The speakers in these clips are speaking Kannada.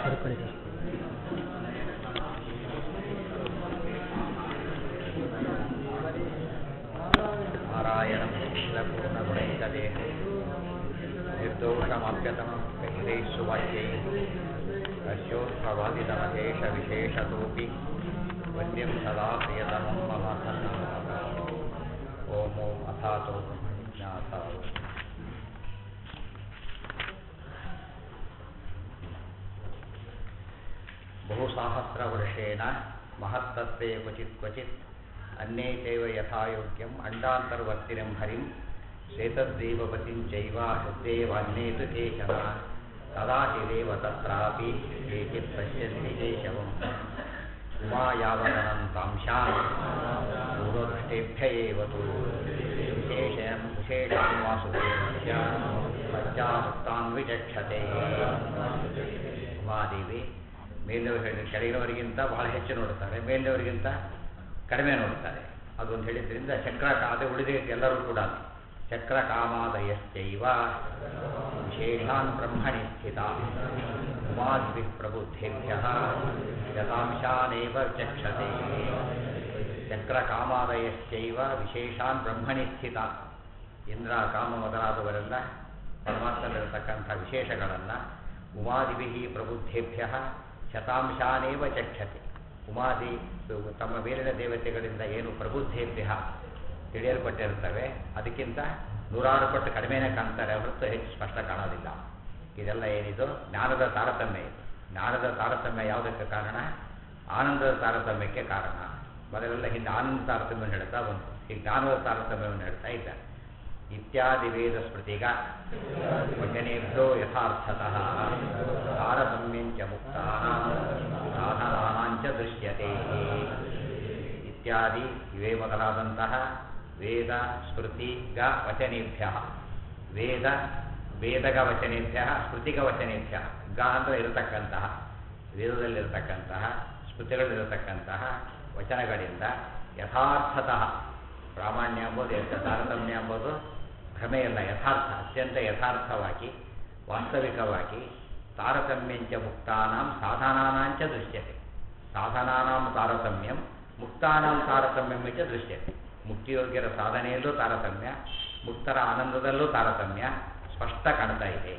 ಸರ್ಕೊಳ್ಳಿ ಸರ್ ನಾರಾಯಣಂ ಶೀಲಪೂರ್ಣಗುಣೈಕದೇಹ ನಿರ್ದೋಷಮಪ್ಯತಮಂ ಕಹಿತೈಸ್ಸುವಾಕ್ಯೈ ಅಸ್ಯೋತ್ಸವಾದಿತಮಹೇಶ ವಿಶೇಷತೋಪಿ ವನ್ಯಂ ಸದಾ ಪ್ರಿಯತಮಂ ಮಮ ಓಂ ಓಂ ಅಥಾತೋ ಬ್ರಹ್ಮಜ್ಞಾತ ಬಹುಸಾಹಸ್ರವರ್ಷೇಣ ಮಹತ್ತತ್ವೇ ಕ್ವಚಿತ್ ಕ್ವಚಿತ್ अन्ये चैव यथायोग्यम् अण्डान्तर्वर्तिनं हरिं श्वेतद्देवपतिं चैव शुद्धेवान्ये तु केचन कदाचिदेव तत्रापि केचित् पश्यन्ति केशवम् उमा यावदनन्तांशान् पूर्वदृष्टेभ्य एव तु विशेषं विशेषं वासुदेवस्य ಪಂಚಾಮುಕ್ತಾನ್ ವಿಚಕ್ಷತೆ ಉಮಾದೇವಿ ಮೇಲಿನವರು ಹೇಳಿದ ಕೆಳಗಿನವರಿಗಿಂತ ಬಹಳ ಹೆಚ್ಚು ನೋಡುತ್ತಾರೆ ಮೇಲಿನವರಿಗಿಂತ ಕಡಿಮೆ ನೋಡ್ತಾರೆ ಅದೊಂದು ಹೇಳಿದ್ರಿಂದ ಚಕ್ರ ಕಾದೆ ಉಳಿದ ಎಲ್ಲರೂ ಕೂಡ ಚಕ್ರ ಕಾಮಾದಯಶ್ಚೈವ ವಿಶೇಷಾನ್ ಬ್ರಹ್ಮಣಿ ಸ್ಥಿತ ಉಮಾದ್ವಿ ಪ್ರಬುದ್ಧೇಭ್ಯ ಯಥಾಂಶಾನೇವ ಚಕ್ಷತೆ ಚಕ್ರ ಕಾಮಾದಯಶ್ಚೈವ ವಿಶೇಷಾನ್ ಬ್ರಹ್ಮಣಿ ಸ್ಥಿತ ಇಂದ್ರ ಕಾಮ ಮೊದಲಾದವರೆಲ್ಲ ಪರಮಾತ್ಮನಲ್ಲಿರತಕ್ಕಂಥ ವಿಶೇಷಗಳನ್ನು ಉಮಾದಿಭಿ ಪ್ರಬುದ್ಧೇಭ್ಯ ಶತಾಂಶಾನೇವ ಚಕ್ಷತೆ ಉಮಾದಿ ತಮ್ಮ ಮೇಲಿನ ದೇವತೆಗಳಿಂದ ಏನು ಪ್ರಬುದ್ಧೇಭ್ಯ ತಿಳಿಯಲ್ಪಟ್ಟಿರುತ್ತವೆ ಅದಕ್ಕಿಂತ ನೂರಾರು ಪಟ್ಟು ಕಡಿಮೆನೇ ಕಾಣ್ತಾರೆ ಹೊರತು ಹೆಚ್ಚು ಸ್ಪಷ್ಟ ಕಾಣೋದಿಲ್ಲ ಇದೆಲ್ಲ ಏನಿದು ಜ್ಞಾನದ ತಾರತಮ್ಯ ಇದು ಜ್ಞಾನದ ತಾರತಮ್ಯ ಯಾವುದಕ್ಕೆ ಕಾರಣ ಆನಂದದ ತಾರತಮ್ಯಕ್ಕೆ ಕಾರಣ ಮೊದಲೆಲ್ಲ ಹಿಂದೆ ಆನಂದ ತಾರತಮ್ಯವನ್ನು ಹೇಳ್ತಾ ಬಂತು ಈಗ ಜ್ಞಾನದ ತಾರತಮ್ಯವನ್ನು ಹೇಳ್ತಾ ಇದ್ದಾರೆ ಇತ್ಯಾದಿ ವೇದ ಸ್ಮೃತಿಗ ವಚನೇಭ್ಯೋ ಯಥಾರ್ಥತಃ ತಾರತಮ್ಯಂಚ ಮುಕ್ತಾನಾಂ ಸಾಧನಾನಾಂಚ ದೃಶ್ಯತೆ ಇತ್ಯಾದಿ ಇವೇ ಮೊದಲಾದಂತಹ ವೇದ ಸ್ಮೃತಿ ಗ ವಚನೇಭ್ಯ ವೇದ ವೇದಗ ವಚನೇಭ್ಯ ಸ್ಮೃತಿಗ ವಚನೇಭ್ಯ ಗ ಅಂದರೆ ಇರತಕ್ಕಂತಹ ವೇದದಲ್ಲಿರತಕ್ಕಂತಹ ಸ್ಮೃತಿಗಳಲ್ಲಿರತಕ್ಕಂತಹ ವಚನಗಳಿಂದ ಯಥಾರ್ಥತಃ ಪ್ರಾಮಾಣ್ಯ ಎಂಬುದು ತಾರತಮ್ಯ ಎಂಬುದು ಭ್ರಮೆಯಲ್ಲ ಯಥಾರ್ಥ ಅತ್ಯಂತ ಯಥಾರ್ಥವಾಗಿ ವಾಸ್ತವಿಕವಾಗಿ ತಾರತಮ್ಯಂಚ ಮುಕ್ತಾನಾಂ ಸಾಧನಾನಾಂಚ ದೃಶ್ಯತೆ ಸಾಧನಾನಾಂ ತಾರತಮ್ಯಂ ಮುಕ್ತಾನಾಂ ತಾರತಮ್ಯಂ ಚ ದೃಶ್ಯತೆ ಮುಕ್ತಿಯೋಗ್ಯರ ಸಾಧನೆಯಲ್ಲೂ ತಾರತಮ್ಯ ಮುಕ್ತರ ಆನಂದದಲ್ಲೂ ತಾರತಮ್ಯ ಸ್ಪಷ್ಟ ಕಾಣ್ತಾ ಇದೆ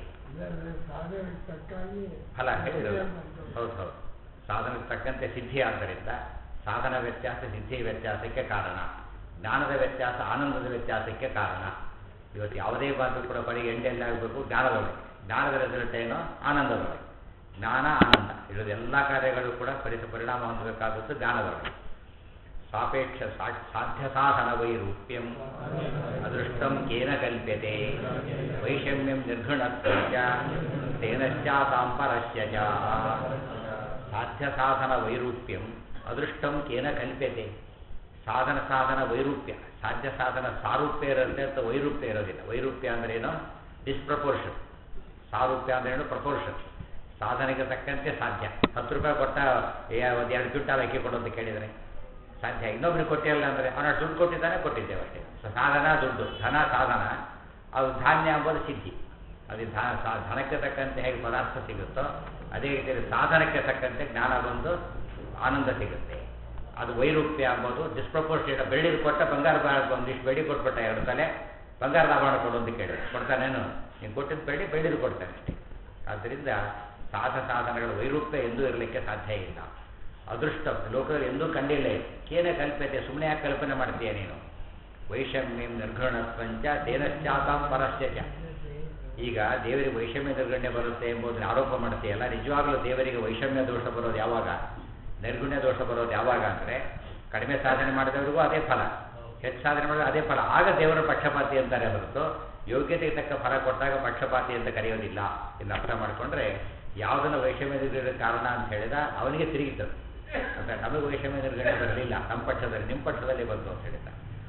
ಫಲ ಹೇಳಿರೋದು ಹೌದು ಹೌದು ಸಾಧನಕ್ಕೆ ತಕ್ಕಂತೆ ಸಿದ್ಧಿ ಆದ್ದರಿಂದ ಸಾಧನ ವ್ಯತ್ಯಾಸ ಸಿದ್ಧಿ ವ್ಯತ್ಯಾಸಕ್ಕೆ ಕಾರಣ ಜ್ಞಾನದ ವ್ಯತ್ಯಾಸ ಆನಂದದ ವ್ಯತ್ಯಾಸಕ್ಕೆ ಕಾರಣ ಇವತ್ತು ಯಾವುದೇ ಬಾಧು ಕೂಡ ಬರೀ ಎಂಡೆಲ್ಲ ಆಗಬೇಕು ಜ್ಞಾನದೊಳಗೆ ಜ್ಞಾನದ ರಿಸಲ್ಟ್ ಏನೋ ಆನಂದದೊಳಗೆ ಜ್ಞಾನ ಆನಂದ ಇರೋದು ಎಲ್ಲ ಕಾರ್ಯಗಳು ಕೂಡ ಪರಿಸ ಪರಿಣಾಮ ಹೊಂದಬೇಕಾದದ್ದು ಜ್ಞಾನದೊಳಗೆ ಸಾಪೇಕ್ಷ ಸಾಧ್ಯ ಸಾಧನ ವೈರೂಪ್ಯಂ ಅದೃಷ್ಟಂ ಕೇನ ಕಲ್ಪ್ಯತೆ ವೈಷಮ್ಯಂ ನಿರ್ಘೃಣತ್ವ ತೇನಶ್ಚಾತಾಂ ಪರಸ್ಯ ಚ ಸಾಧ್ಯ ಸಾಧನ ವೈರೂಪ್ಯಂ ಅದೃಷ್ಟಂ ಕೇನ ಕಲ್ಪ್ಯತೆ ಸಾಧನ ಸಾಧನ ವೈರೂಪ್ಯ ಸಾಧ್ಯ ಸಾಧನ ಸಾರೂಪ್ಯ ಇರುತ್ತೆ ಅಂತ ವೈರೂಪ್ಯ ಇರೋದಿಲ್ಲ ವೈರೂಪ್ಯ ಅಂದ್ರೆ ಏನು ಡಿಸ್ಪ್ರಪೋರ್ಷನ್ ಸಾರೂಪ್ಯ ಅಂದ್ರೆ ಏನು ಪ್ರಪೋರ್ಷನ್ ಸಾಧನೆಗೆ ತಕ್ಕಂತೆ ಸಾಧ್ಯ ಹತ್ತು ರೂಪಾಯಿ ಕೊಟ್ಟ ಒಂದು ಎರಡು ಕ್ವಿಂಟಾಲ್ ಅಕ್ಕಿ ಕೊಡು ಅಂತ ಕೇಳಿದರೆ ಸಾಧ್ಯ ಇನ್ನೊಬ್ರಿಗೆ ಕೊಟ್ಟಿಲ್ಲ ಅಂದರೆ ಅವನ ದುಡ್ಡು ಕೊಟ್ಟಿದ್ದಾನೆ ಕೊಟ್ಟಿದ್ದೇವೆ ಅಷ್ಟೇ ಸಾಧನ ದುಡ್ಡು ಧನ ಸಾಧನ ಅದು ಧಾನ್ಯ ಎಂಬುದು ಸಿದ್ಧಿ ಅದು ಧನಕ್ಕೆ ತಕ್ಕಂತೆ ಹೇಗೆ ಪದಾರ್ಥ ಸಿಗುತ್ತೋ ಅದೇ ರೀತಿಯಲ್ಲಿ ಸಾಧನಕ್ಕೆ ತಕ್ಕಂತೆ ಜ್ಞಾನ ಬಂದು ಆನಂದ ಸಿಗುತ್ತೆ ಅದು ವೈರೂಪ್ಯ ಎಂಬುದು ಡಿಸ್ಪ್ರಪೋರ್ಷೇಟ್ ಬೆಳ್ಳಿದು ಕೊಟ್ಟ ಬಂಗಾರ ಒಂದಿಷ್ಟು ಬೆಳ್ಳಿ ಕೊಟ್ಬಿಟ್ಟ ಎರಡು ತಲೆ ಬಂಗಾರ ಆಭರಣ ಕೊಡು ಅಂತ ಕೇಳಿ ಕೊಡ್ತಾನೇನು ನೀನು ಕೊಟ್ಟಿದ್ದು ಬೆಳ್ಳಿ ಬೆಳ್ಳಿದು ಕೊಡ್ತಾನೆ ಅಷ್ಟೇ ಆದ್ದರಿಂದ ಸಾಧ ಸಾಧನಗಳ ವೈರೂಪ್ಯ ಎಂದೂ ಇರಲಿಕ್ಕೆ ಸಾಧ್ಯ ಇಲ್ಲ ಅದೃಷ್ಟ ಲೋಕದಲ್ಲಿ ಎಂದೂ ಕಂಡಿಲ್ಲ ಕೇನ ಕಲ್ಪತೆ ಸುಮ್ಮನೆ ಯಾಕೆ ಕಲ್ಪನೆ ಮಾಡ್ತೀಯ ನೀನು ವೈಷಮ್ಯಂ ನಿರ್ಘೃಣತ್ವಂಚ ತೇನಶ್ಚಾತಾಂ ಪರಶ್ಚ ಈಗ ದೇವರಿಗೆ ವೈಷಮ್ಯ ನಿರ್ಗಣ್ಯ ಬರುತ್ತೆ ಎಂಬುದನ್ನು ಆರೋಪ ಮಾಡ್ತೀಯಲ್ಲ ನಿಜವಾಗ್ಲೂ ದೇವರಿಗೆ ವೈಷಮ್ಯ ದೋಷ ಬರೋದು ಯಾವಾಗ ನಿರ್ಗುಣ್ಯ ದೋಷ ಬರೋದು ಯಾವಾಗ ಅಂದರೆ ಕಡಿಮೆ ಸಾಧನೆ ಮಾಡಿದವರಿಗೂ ಅದೇ ಫಲ ಹೆಚ್ಚು ಸಾಧನೆ ಮಾಡಿದ್ರೆ ಅದೇ ಫಲ ಆಗ ದೇವರ ಪಕ್ಷಪಾತಿ ಅಂತಾರೆ ಹೊರತು ಯೋಗ್ಯತೆಗೆ ತಕ್ಕ ಫಲ ಕೊಟ್ಟಾಗ ಪಕ್ಷಪಾತಿ ಅಂತ ಕರೆಯೋದಿಲ್ಲ ಇನ್ನು ಅರ್ಥ ಮಾಡಿಕೊಂಡ್ರೆ ಯಾವುದನ್ನು ವೈಷಮ್ಯ ಕಾರಣ ಅಂತ ಹೇಳಿದ ಅವನಿಗೆ ತಿರುಗಿತದೆ ಅಂದರೆ ನಮಗೆ ವೈಷಮ್ಯ ನಿರ್ಗಣ್ಯ ಬರಲಿಲ್ಲ ನಮ್ಮ ಪಕ್ಷದಲ್ಲಿ ನಿಮ್ಮ ಪಕ್ಷದಲ್ಲಿ ಬಂತು ಅಂತ ಹೇಳಿದ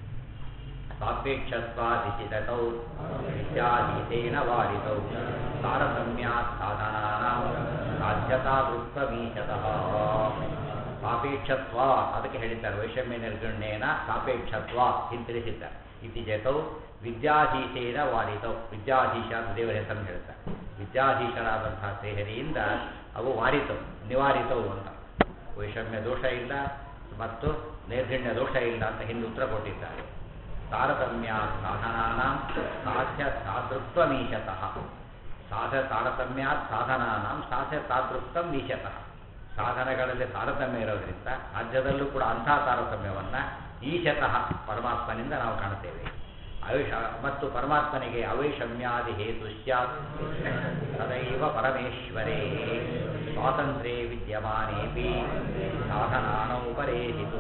ಸಾಪೇಕ್ಷತ್ವಾದಿಚಿತೌ ಇತ್ಯಾದೀತೇನ ವಾದಿತೌ ತಾರತಮ್ಯಾತ್ ಸಾಧನಾನಾಂ ಸಾಧ್ಯತಾ ವೃತ್ತಮೀಶತಃ ಸಾಪೇಕ್ಷತ್ವ ಅದಕ್ಕೆ ಹೇಳಿದ್ದಾರೆ ವೈಷಮ್ಯ ನಿರ್ಗಣ್ಯೇನ ಸಾಪೇಕ್ಷತ್ವ ಹಿಂತಿರಿಸಿದ್ದಾರೆ ಇತಿ ಜತೌ ವಿದ್ಯಾಧೀಶೇನ ವಾದಿತೌ ವಿದ್ಯಾಧೀಶ ಅಂತ ದೇವರ ಹೆಸರನ್ನು ಹೇಳ್ತಾರೆ ವಿದ್ಯಾಧೀಶರಾದಂತಹ ಶ್ರೀಹರಿಯಿಂದ ಅವು ವಾರಿತವು ನಿವಾರಿತವು ಅಂತ ವೈಷಮ್ಯ ದೋಷ ಇಲ್ಲ ಮತ್ತು ನೈರ್ಘಣ್ಯ ದೋಷ ಇಲ್ಲ ಅಂತ ಹಿಂದೆ ಉತ್ತರ ಕೊಟ್ಟಿದ್ದಾರೆ ತಾರತಮ್ಯ ಸಾಧನಾನಾಂ ಸಾಧ್ಯ ತಾದೃಕ್ವಮೀಶತಃ ಸಾಧ ತಾರತಮ್ಯಾತ್ ಸಾಧನಾನಾಂ ಸಾಧ್ಯ ತಾದೃಕ್ತಂ ಈಶತಃ ಸಾಧನಗಳಲ್ಲಿ ತಾರತಮ್ಯ ಇರೋದ್ರಿಂದ ಸಾಧ್ಯದಲ್ಲೂ ಕೂಡ ಅಂಥ ತಾರತಮ್ಯವನ್ನು ಈಶತಃ ಪರಮಾತ್ಮನಿಂದ ನಾವು ಕಾಣುತ್ತೇವೆ ಅವೈಷ ಮತ್ತು ಪರಮಾತ್ಮನಿಗೆ ಅವೈಷಮ್ಯಾದಿ ಹೇತು ಸ್ಯಾತ್ ಸದೈವ ಪರಮೇಶ್ವರೇ ಸ್ವಾತಂತ್ರ್ಯೇ ವಿದ್ಯಮಾನೇಪಿ ಸಾಧನಾನೌಪರೇಹಿತು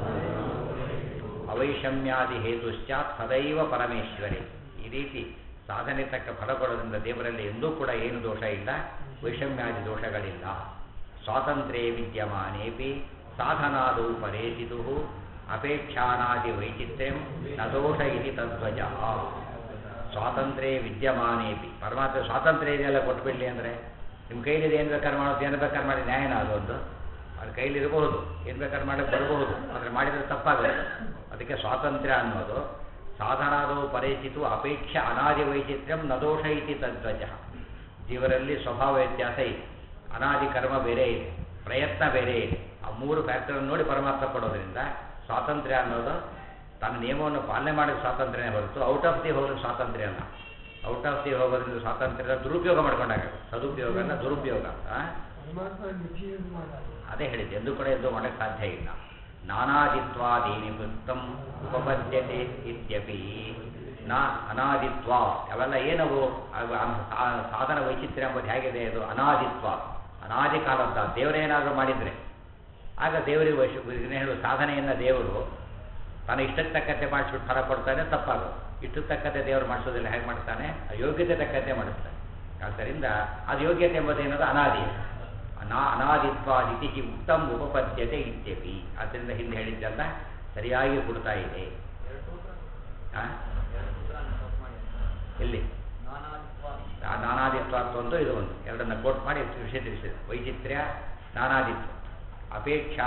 ಅವೈಷಮ್ಯಾದಿ ಹೇತು ಸ್ಯಾತ್ ಸದೈವ ಪರಮೇಶ್ವರೇ ಈ ರೀತಿ ಸಾಧನೆ ತಕ್ಕ ಫಲ ಕೊಡೋದ್ರಿಂದ ದೇವರಲ್ಲಿ ಎಂದೂ ಕೂಡ ಏನು ದೋಷ ಇಲ್ಲ ವೈಷಮ್ಯಾದಿ ದೋಷಗಳಿಲ್ಲ ಸ್ವಾತಂತ್ರ್ಯೇ ವಿದ್ಯಮಾನೇಪಿ ಸಾಧನಾದೌ ಪರೇಸಿತು ಅಪೇಕ್ಷಾನಾದಿ ವೈಚಿತ್ರ್ಯಂ ನ ದೋಷ ಇತಿ ತದ್ವಜ ಸ್ವಾತಂತ್ರ್ಯ ವಿದ್ಯಮಾನೇಪಿ ಪರಮಾತ್ಮ ಸ್ವಾತಂತ್ರ್ಯ ಇದೆಯಲ್ಲ ಕೊಟ್ಬಿಡ್ಲಿ ಅಂದರೆ ನಿಮ್ಮ ಕೈಲಿದೆ ಏನು ಬೇಕಾದ್ರೆ ಮಾಡೋದು ಏನು ಬೇಕಾದ್ರೆ ಮಾಡಿ ನ್ಯಾಯನ ಅದೊಂದು ಅವ್ರ ಕೈಲಿ ಇರಬಹುದು ಏನು ಬೇಕಾದ್ರೆ ಮಾಡಕ್ಕೆ ಬರಬಹುದು ಆದರೆ ಮಾಡಿದರೆ ತಪ್ಪಾಗುತ್ತೆ ಅದಕ್ಕೆ ಸ್ವಾತಂತ್ರ್ಯ ಅನ್ನೋದು ಸಾಧನಾದವು ಪರಿಚಿತು ಅಪೇಕ್ಷೆ ಅನಾದಿ ವೈಚಿತ್ರ್ಯಂ ನದೋಷ ಇತಿ ತದ್ವಜ ಜೀವರಲ್ಲಿ ಸ್ವಭಾವ ವ್ಯತ್ಯಾಸ ಇದೆ ಅನಾದಿ ಕರ್ಮ ಬೇರೆ ಇದೆ ಪ್ರಯತ್ನ ಬೇರೆ ಇದೆ ಆ ಮೂರು ಫ್ಯಾಕ್ಟರನ್ನು ನೋಡಿ ಪರಮಾತ್ಮ ಕೊಡೋದ್ರಿಂದ ಸ್ವಾತಂತ್ರ್ಯ ಅನ್ನೋದು ತನ್ನ ನಿಯಮವನ್ನು ಪಾಲನೆ ಮಾಡಿದ ಸ್ವಾತಂತ್ರ್ಯನೇ ಹೊರತು ಔಟ್ ಆಫ್ ದಿ ಹೋಗೋದು ಸ್ವಾತಂತ್ರ್ಯ ಅಲ್ಲ ಔಟ್ ಆಫ್ ದಿ ಹೋಗೋದ್ರಿಂದ ಸ್ವಾತಂತ್ರ್ಯದ ದುರುಪಯೋಗ ಮಾಡ್ಕೊಂಡಾಗ ಸದುಪಯೋಗ ಅಲ್ಲ ದುರುಪಯೋಗ ಆ? ಪರಮಾತ್ಮ ಮಿತಿಯನ್ನು ಮಾಡಲ್ಲ ಅದೇ ಹೇಳಿದ್ದೆ ಎಂದು ಕೂಡ ಎದ್ದು ಮಾಡಕ್ಕೆ ಸಾಧ್ಯ ಇಲ್ಲ ನಾನಾದಿತ್ವಾದೀನಿ ವೃತ್ತಂ ಉಪಪದ್ಯತೆ ಇತ್ಯಪಿ ನಾ ಅನಾದಿತ್ವ ಅವೆಲ್ಲ ಏನವು ಅವು ಆ ಸಾ- ಸಾಧನ ವೈಚಿತ್ರ್ಯ ಎಂಬುದು ಹೇಗಿದೆ ಅದು ಅನಾದಿತ್ವ ಅನಾದಿ ಕಾಲದ ದೇವರೇನಾದರೂ ಮಾಡಿದರೆ ಆಗ ದೇವರಿಗೆ ವೈಶ್ ಇದನ್ನ ಹೇಳುವ ಸಾಧನೆಯನ್ನು ದೇವರು ತನ್ನ ಇಷ್ಟಕ್ಕೆ ತಕ್ಕಂತೆ ಮಾಡಿಸ್ಬಿಟ್ಟು ಫಲ ಕೊಡ್ತಾನೆ ತಪ್ಪಾಗೋದು ಇಷ್ಟಕ್ಕೆ ತಕ್ಕಂತೆ ದೇವರು ಮಾಡಿಸೋದಿಲ್ಲ ಹೇಗೆ ಮಾಡ್ತಾನೆ ಆ ಯೋಗ್ಯತೆ ತಕ್ಕಂತೆ ಮಾಡಿಸ್ತಾನೆ ಆದ್ದರಿಂದ ಅದು ಯೋಗ್ಯತೆ ಎಂಬುದೇನದು ಅನಾದಿ ಅನಾ ಅನಾದಿತ್ವಾದಿತಿ ಉತ್ತಮ ಉಪಪದ್ಯತೆ ಇತ್ಯಪಿ ಆದ್ದರಿಂದ ಹಿಂದೆ ಹೇಳಿದ್ದೆಲ್ಲ ಸರಿಯಾಗಿ ಕೊಡ್ತಾ ಇದೆ ಆ? ಎಲ್ಲಿ ಆ ನಾನಾದಿತ್ವ ಅಂತ ಒಂದು ಇದು ಒಂದು ಎರಡನ್ನ ಕೋಟ್ ಮಾಡಿ ವಿಷಯ ತಿಳಿಸಿದೆ ವೈಚಿತ್ರ್ಯ ನಾನಾದಿತ್ವ ಅಪೇಕ್ಷಾ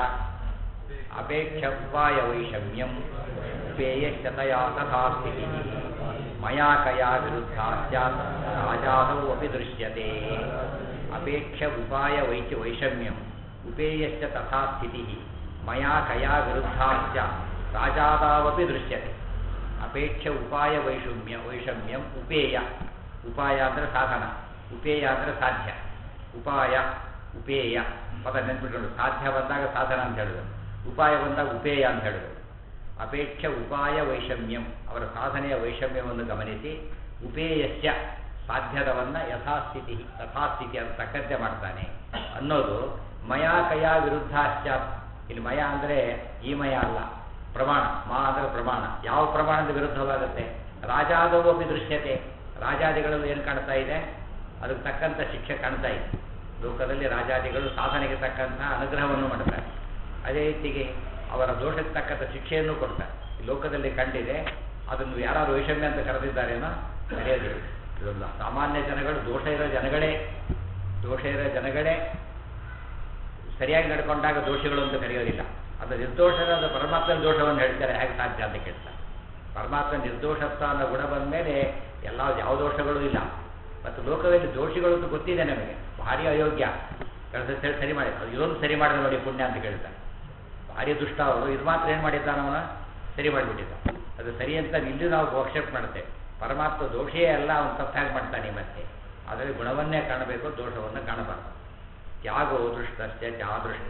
ಅಪೇಕ್ಷವಾಯ ವೈಷಮ್ಯಂ ಪೇಯಶ್ಚತಯಾ ತಥಾ ಸ್ಥಿತಿ ಮಯಾ ಕಯಾ ವಿರುದ್ಧ ಸ್ಯಾತ್ ರಾಜಾದೌ ಅಪಿ ದೃಶ್ಯತೆ ಅಪೇಕ್ಷ ಉಪಾಯ ವೈಚ ವೈಷಮ್ಯಂ ಉಪೇಯಶ್ಚ ತಥಾ ಸ್ಥಿತಿ ಮಯಾ ಕಯಾ ವಿರುದ್ಧ ಸ್ಯಾತ್ ರಾಜಾದಾವಪಿ ದೃಶ್ಯತೆ ಅಪೇಕ್ಷ ಉಪಾಯ ವೈಷಮ್ಯ ವೈಷಮ್ಯಂ ಉಪೇಯ ಉಪಾಯ ಅಂದರೆ ಸಾಧನ ಉಪೇಯ ಅಂದರೆ ಸಾಧ್ಯ ಉಪಾಯ ಉಪೇಯ ಪದ ನೆನ್ಪಿಟ್ಕೊಂಡು ಸಾಧ್ಯ ಬಂದಾಗ ಸಾಧನ ಅಂತ ಹೇಳಿದ್ರು ಉಪಾಯ ಬಂದಾಗ ಉಪೇಯ ಅಂತ ಹೇಳಿದ್ರು ಅಪೇಕ್ಷ ಉಪಾಯ ವೈಷಮ್ಯಂ ಅವರ ಸಾಧನೆಯ ವೈಷಮ್ಯವನ್ನು ಗಮನಿಸಿ ಉಪೇಯಸ್ಯ ಸಾಧ್ಯದವನ್ನ ಯಥಾಸ್ಥಿತಿ ತಥಾಸ್ಥಿತಿ ಅಂತ ತಕ್ಕಂತೆ ಮಾಡ್ತಾನೆ ಅನ್ನೋದು ಮಯಾ ಕಯಾ ವಿರುದ್ಧಾಶ್ಚ ಇಲ್ಲಿ ಮಯ ಅಂದರೆ ಈ ಮಯ ಅಲ್ಲ ಪ್ರಮಾಣ ಮಾ ಅಂದರೆ ಪ್ರಮಾಣ ಯಾವ ಪ್ರಮಾಣದ ವಿರುದ್ಧವಾಗುತ್ತೆ ರಾಜಾದವು ಅಪಿ ದೃಶ್ಯತೆ ರಾಜಾದಿಗಳಲ್ಲಿ ಏನು ಕಾಣ್ತಾ ಇದೆ ಅದಕ್ಕೆ ತಕ್ಕಂಥ ಶಿಕ್ಷೆ ಕಾಣ್ತಾ ಇದೆ ಲೋಕದಲ್ಲಿ ರಾಜಾದಿಗಳು ಸಾಧನೆಗೆ ತಕ್ಕಂಥ ಅನುಗ್ರಹವನ್ನು ಮಾಡ್ತಾರೆ ಅದೇ ರೀತಿಗೆ ಅವರ ದೋಷಕ್ಕೆ ತಕ್ಕಂಥ ಶಿಕ್ಷೆಯನ್ನು ಕೊಡ್ತಾರೆ ಈ ಲೋಕದಲ್ಲಿ ಕಂಡಿದೆ ಅದನ್ನು ಯಾರು ವೈಷಮ್ಯ ಅಂತ ಕರೆದಿದ್ದಾರೇನೋ ನಡೆಯೋದಿಲ್ಲ ಇದಲ್ಲ ಸಾಮಾನ್ಯ ಜನಗಳು ದೋಷ ಇರೋ ಜನಗಳೇ ದೋಷ ಇರೋ ಜನಗಳೇ ಸರಿಯಾಗಿ ನಡ್ಕೊಂಡಾಗ ದೋಷಿಗಳು ಅಂತ ಕರೆಯೋದಿಲ್ಲ ಅದು ನಿರ್ದೋಷದ ಪರಮಾತ್ಮನ ದೋಷವನ್ನು ಹೇಳ್ತಾರೆ ಹೇಗೆ ಸಾಧ್ಯ ಅಂತ ಕೇಳ್ತಾರೆ ಪರಮಾತ್ಮ ನಿರ್ದೋಷತ್ವ ಅನ್ನೋ ಗುಣ ಬಂದ ಮೇಲೆ ಎಲ್ಲ ಯಾವ ದೋಷಗಳೂ ಇಲ್ಲ ಮತ್ತು ಲೋಕದಲ್ಲಿ ದೋಷಿಗಳು ಅಂತ ಗೊತ್ತಿದೆ ನಮಗೆ ಭಾರಿ ಅಯೋಗ್ಯ ಕೆಲಸ ಸರಿ ಸರಿ ಮಾಡಿ ಇದೊಂದು ಸರಿ ಮಾಡಿದ ನೋಡಿ ಪುಣ್ಯ ಅಂತ ಕೇಳ್ತಾರೆ ಭಾರಿ ದುಷ್ಟ ಅವರು ಇದು ಮಾತ್ರ ಏನು ಮಾಡಿದ್ದಾನ ಅವನ ಸರಿ ಮಾಡಿಬಿಟ್ಟಿದ್ದ ಅದು ಸರಿ ಅಂತ ಇಲ್ಲಿ ನಾವು ಅಕ್ಸೆಪ್ಟ್ ಮಾಡ್ತೇವೆ ಪರಮಾತ್ಮ ದೋಷಿಯೇ ಅಲ್ಲ ಅವನು ತಪ್ಪಾಗಿ ಮಾಡ್ತಾನೆ ಮತ್ತೆ ಅದರಲ್ಲಿ ಗುಣವನ್ನೇ ಕಾಣಬೇಕು ದೋಷವನ್ನು ಕಾಣಬಾರದು ತ್ಯಾಗೋ ದೃಷ್ಟಸ್ಯ ಚಾದೃಷ್ಟ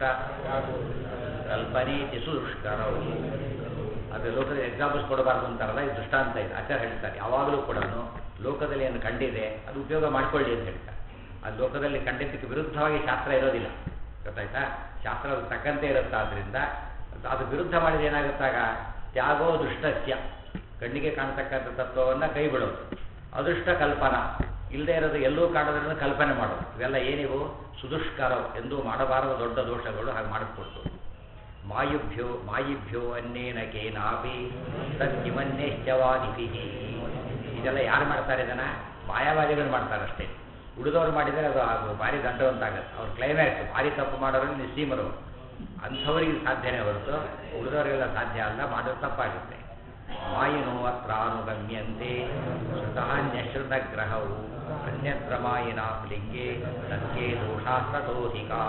ಕಲ್ಪನೆ ಸುದುಷ್ಕರವು ಅದು ಲೋಕದಲ್ಲಿ ಎಕ್ಸಾಂಪಲ್ಸ್ ಕೊಡಬಾರ್ದು ಅಂತಾರಲ್ಲ ಇದು ದೃಷ್ಟಾಂತ ಇದೆ ಆಚಾರ ಹೇಳ್ತಾರೆ ಯಾವಾಗಲೂ ಕೂಡ ಲೋಕದಲ್ಲಿ ಏನು ಕಂಡಿದೆ ಅದು ಉಪಯೋಗ ಮಾಡ್ಕೊಳ್ಳಿ ಅಂತ ಹೇಳ್ತಾರೆ ಅದು ಲೋಕದಲ್ಲಿ ಕಂಡಿದ್ದಕ್ಕೆ ವಿರುದ್ಧವಾಗಿ ಶಾಸ್ತ್ರ ಇರೋದಿಲ್ಲ ಗೊತ್ತಾಯ್ತಾ ಶಾಸ್ತ್ರ ಅದು ತಕ್ಕಂತೆ ಇರುತ್ತೆ ಆದ್ದರಿಂದ ಅದು ವಿರುದ್ಧ ಮಾಡಿದ ಏನಾಗುತ್ತಾಗ ತ್ಯಾಗೋ ದೃಷ್ಟಸ್ಯ ಕಣ್ಣಿಗೆ ಕಾಣತಕ್ಕಂಥ ತತ್ವವನ್ನು ಕೈ ಬಿಡೋದು ಅದೃಷ್ಟ ಕಲ್ಪನಾ ಇಲ್ಲದೆ ಇರೋದು ಎಲ್ಲೂ ಕಾಣೋದ್ರಿಂದ ಕಲ್ಪನೆ ಮಾಡೋದು ಇವೆಲ್ಲ ಏನಿವು ಸುದುಷ್ಕರ ಎಂದು ಮಾಡಬಾರದ ದೊಡ್ಡ ದೋಷಗಳು ಹಾಗೆ ಮಾಡಿಕೊಡ್ತು ಮಾಯುಭ್ಯೋ ಮಾಯಿಭ್ಯೋ ಅನ್ನೇನ ಕೇನಾಪಿ ತನ್ನಿಮನ್ನೇಶ್ಚವಾದಿಪಿ ಇದೆಲ್ಲ ಯಾರು ಮಾಡ್ತಾರೆ ಇದನ್ನ ಮಾಯಾವಾದಿಗಳು ಮಾಡ್ತಾರೆ ಅಷ್ಟೇ ಉಳಿದವ್ರು ಮಾಡಿದರೆ ಅದು ಅದು ಭಾರಿ ದಂಡವಂತಾಗತ್ತೆ ಅವ್ರ ಕ್ಲೈಮ್ಯಾಕ್ಸ್ ಭಾರಿ ತಪ್ಪು ಮಾಡೋರು ನಿಸ್ಸೀಮರು ಅಂಥವ್ರಿಗೆ ಸಾಧ್ಯನೇ ಹೊರತು ಉಳಿದವರಿಗೆಲ್ಲ ಸಾಧ್ಯ ಅಲ್ಲ ಮಾಡೋದು ತಪ್ಪಾಗುತ್ತೆ ಮಾಯಿನೋ ಅತ್ರಾನುಗಮ್ಯಂತೆ ಶ್ರುತಾನ್ಯಶ್ರುತಗ್ರಹವು ಅನ್ಯತ್ರ ಮಾಯಿನಾಂ ಲಿಂಗೆ ತತ್ಕೆ ದೋಷಾಸ್ತತೋಧಿಕಾ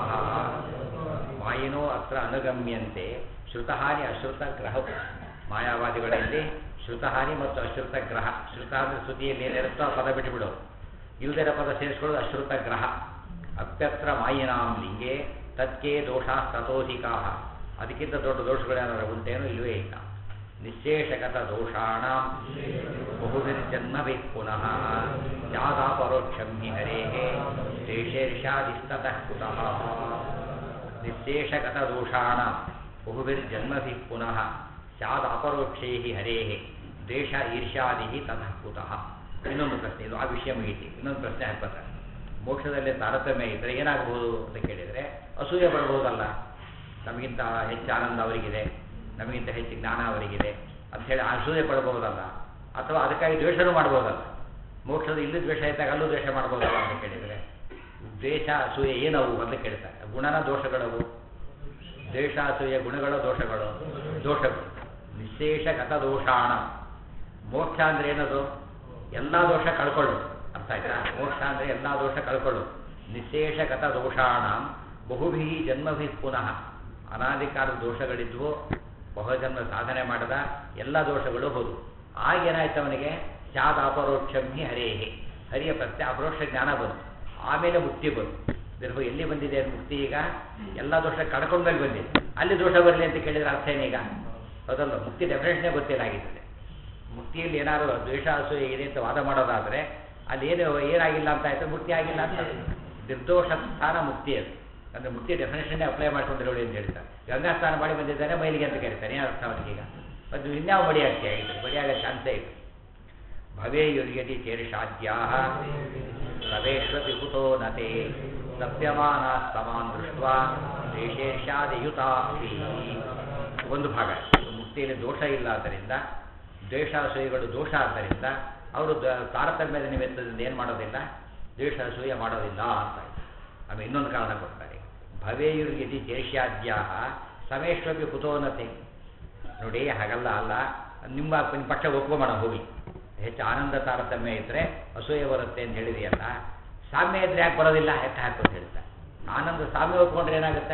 ಮಾಯಿನೋ ಅತ್ರ ಅನುಗಮ್ಯಂತೆ ಶ್ರುತಹಾನಿ ಅಶ್ರುತ ಗ್ರಹ ಮಾಯಾವಾದಿಗಳಲ್ಲಿ ಶ್ರುತಹಾನಿ ಮತ್ತು ಅಶ್ರುತ ಗ್ರಹ ಶ್ರುತ ಅಂದರೆ ಶ್ರುತಿಯಲ್ಲಿ ಏನಿರುತ್ತೋ ಆ ಪದ ಬಿಟ್ಟುಬಿಡು ಇಲ್ಲದಿರೋ ಪದ ಸೇರಿಸ್ಕೊಳ್ಳೋದು ಅಶ್ರುತ ಗ್ರಹ ಅಪ್ಯತ್ರ ಮಾಯಿನಾಂ ಲಿಂಗೆ ತತ್ಕೆ ದೋಷಾಸ್ತತೋಧಿಕಾ ಅದಕ್ಕಿಂತ ದೊಡ್ಡ ದೋಷಗಳೇನಾದ್ರು ಉಂಟೇನೋ ಇಲ್ಲವೇ ಇಲ್ಲ ನಿಶೇಷಗತ ದೋಷಾಣ ಬಹುವಿರ್ಜನ್ಮವೇ ಪುನಃ ಜಾದಾಪರೋಕ್ಷಂ ಹಿ ಹರೇ ಶೇಷೇರ್ಷಾದಿಸ್ತತಃ ಕುತಃ ನಿಶೇಷಗತ ದೋಷಾಣ ಬಹುವಿರ್ಜನ್ಮಭಿ ಪುನಃ ಸ್ಯಾದಪರೋಕ್ಷೇ ಹಿ ಹರೇ ದ್ವೇಷ ಈರ್ಷ್ಯಾದಿ ತತಃ ಕುತಃ ಇನ್ನೊಂದು ಪ್ರಶ್ನೆ ಇದು ಆ ವಿಷಯ ಮುಗಿತಿ ಇನ್ನೊಂದು ಪ್ರಶ್ನೆ ಹಾಕ್ತಾರೆ ಮೋಕ್ಷದಲ್ಲಿ ತಾರತಮ್ಯ ಇದ್ದರೆ ಏನಾಗಬಹುದು ಅಂತ ಕೇಳಿದರೆ ಅಸೂಯೆ ಬರ್ಬೋದಲ್ಲ ನಮಗಿಂತ ಹೆಚ್ಚು ಆನಂದ ಅವರಿಗಿದೆ ನಮಗಿಂತ ಹೆಚ್ಚು ಜ್ಞಾನ ಅವರಿಗಿದೆ ಅಂಥೇಳಿ ಅಸೂಯೆ ಪಡ್ಬೋದಲ್ಲ ಅಥವಾ ಅದಕ್ಕಾಗಿ ದ್ವೇಷನೂ ಮಾಡ್ಬೋದಲ್ಲ ಮೋಕ್ಷದ ಇಲ್ಲೂ ದ್ವೇಷ ಇದ್ದಾಗ ಅಲ್ಲೂ ದ್ವೇಷ ಮಾಡ್ಬೋದಲ್ಲ ಅಂತ ಕೇಳಿದರೆ ದ್ವೇಷ ಅಸೂಯೆ ಏನವು ಅಂತ ಕೇಳ್ತಾರೆ ಗುಣನ ದೋಷಗಳವು ದ್ವೇಷ ಅಸೂಯೆ ಗುಣಗಳು ದೋಷಗಳು ದೋಷಗಳು ನಿಶೇಷಗತ ದೋಷಾಣ ಮೋಕ್ಷ ಅಂದ್ರೆ ಏನದು ಎಲ್ಲ ದೋಷ ಕಳ್ಕೊಳ್ಳೋದು ಅರ್ಥ ಆಯ್ತಾ ಮೋಕ್ಷ ಅಂದರೆ ಎಲ್ಲ ದೋಷ ಕಳ್ಕೊಳ್ಳೋದು ನಿಶೇಷಗತ ದೋಷಾಣ ಬಹುಭಿ ಜನ್ಮಭಿ ಪುನಃ ಅನಾದಿಕಾಲ ದೋಷಗಳಿದ್ವು ಬಹುಜನ್ಮ ಸಾಧನೆ ಮಾಡದ ಎಲ್ಲ ದೋಷಗಳು ಹೋದು ಆಗೇನಾಯ್ತು ಅವನಿಗೆ ಸ್ಯಾದ ಅಪರೋಕ್ಷಂ ಹಿ ಹರೇಹಿ ಹರಿಯ ಪ್ರತ್ಯ ಅಪರೋಕ್ಷ ಜ್ಞಾನ ಬಂತು ಆಮೇಲೆ ಮುಕ್ತಿ ಬಂತು ಇದರ ಎಲ್ಲಿ ಬಂದಿದೆ ಮುಕ್ತಿ ಈಗ ಎಲ್ಲ ದೋಷ ಕಳ್ಕೊಂಡ್ಮೇಲೆ ಬಂದಿದೆ ಅಲ್ಲಿ ದೋಷ ಬರಲಿ ಅಂತ ಕೇಳಿದ್ರೆ ಅರ್ಥ ಏನೀಗ ಹೌದಲ್ಲ ಮುಕ್ತಿ ಡೆಫಿನೇಷನ್ನೇ ಗೊತ್ತಿಲ್ಲಾಗಿರ್ತದೆ ಮುಕ್ತಿಯಲ್ಲಿ ಏನಾದ್ರು ದ್ವೇಷ ಅಸೂಯೆ ಇದೆ ಅಂತ ವಾದ ಮಾಡೋದಾದರೆ ಅಲ್ಲಿ ಏನು ಏನಾಗಿಲ್ಲ ಅಂತ ಆಯ್ತು ಮುಕ್ತಿ ಆಗಿಲ್ಲ ಅಂತ ನಿರ್ದೋಷ ಸ್ಥಾನ ಮುಕ್ತಿ ಅದು ಅಂದರೆ ಮುಕ್ತಿ ಡೆಫಿನೇಷನ್ನೇ ಅಪ್ಲೈ ಮಾಡ್ಕೊಂಡಿರೋಳಿ ಅಂತ ಹೇಳ್ತಾರೆ ಗಂಗಾ ಸ್ನಾನ ಮಾಡಿ ಬಂದಿದ್ದಾನೆ ಮೈಲಿಗೆ ಅಂತ ಕರೀತಾರೆ ಏನು ಅರ್ಥ ಅವನಿಗೀಗ ಮತ್ತು ಇನ್ಯಾವ ಬಡಿ ಆಗ್ತಿ ಆಗಿದೆ ಬಡಿಯಾಗ ಚಾನ್ಸೇ ಇಲ್ಲ ಭವೇಯುರ್ಯದಿ ಚೇರ್ಷಾದ್ಯಾ ಪ್ರವೇಶ್ವತಿ ಕುತೋ ನತೆ ಸತ್ಯಮಾನಾಸ್ತಮಾನ್ ದೃಷ್ಟ ದೇಶೇಷಾದಿಯುತಾಪಿ ಒಂದು ಭಾಗ ಮುಕ್ತಿಯಲ್ಲಿ ದೋಷ ಇಲ್ಲ ಆದ್ದರಿಂದ ದ್ವೇಷಾಸೂಯೆಗಳು ದೋಷ ಆದ್ದರಿಂದ ಅವರು ದ- ತಾರತಮ್ಯದ ನಿಮಿತ್ತದಿಂದ ಏನು ಮಾಡೋದಿಲ್ಲ ದ್ವೇಷ ಅಸೂಯೆ ಮಾಡೋದಿಲ್ಲ ಅಂತ ಆಯ್ತು. ಆಮೇಲೆ ಇನ್ನೊಂದು ಕಾರಣ ಕೊಡ್ತಾರೆ ಭವೇಯುರ್ಯದಿ ದೇಶ್ಯಾದ್ಯಾ ಸಮೇಶ್ವಪಿ ಕುತೋನತೆ ನೋಡಿ ಹಾಗಲ್ಲ ಅಲ್ಲ ನಿಮ್ಮ ನಿಮ್ಮ ಪಕ್ಷ ಒಪ್ಕೊಂಬೋಣ ಹೋಗಿ ಹೆಚ್ಚು ಆನಂದ ತಾರತಮ್ಯ ಇದ್ದರೆ ಅಸೂಯೆ ಬರುತ್ತೆ ಅಂತ ಹೇಳಿದೆಯಲ್ಲ ಸಾಮ್ಯ ಇದ್ರೆ ಯಾಕೆ ಬರೋದಿಲ್ಲ ಲೆಕ್ಕ ಹಾಕು ಅಂತ ಹೇಳ್ತಾರೆ ಆನಂದ ಸಾಮ್ಯ ಒಪ್ಕೊಂಡ್ರೆ ಏನಾಗುತ್ತೆ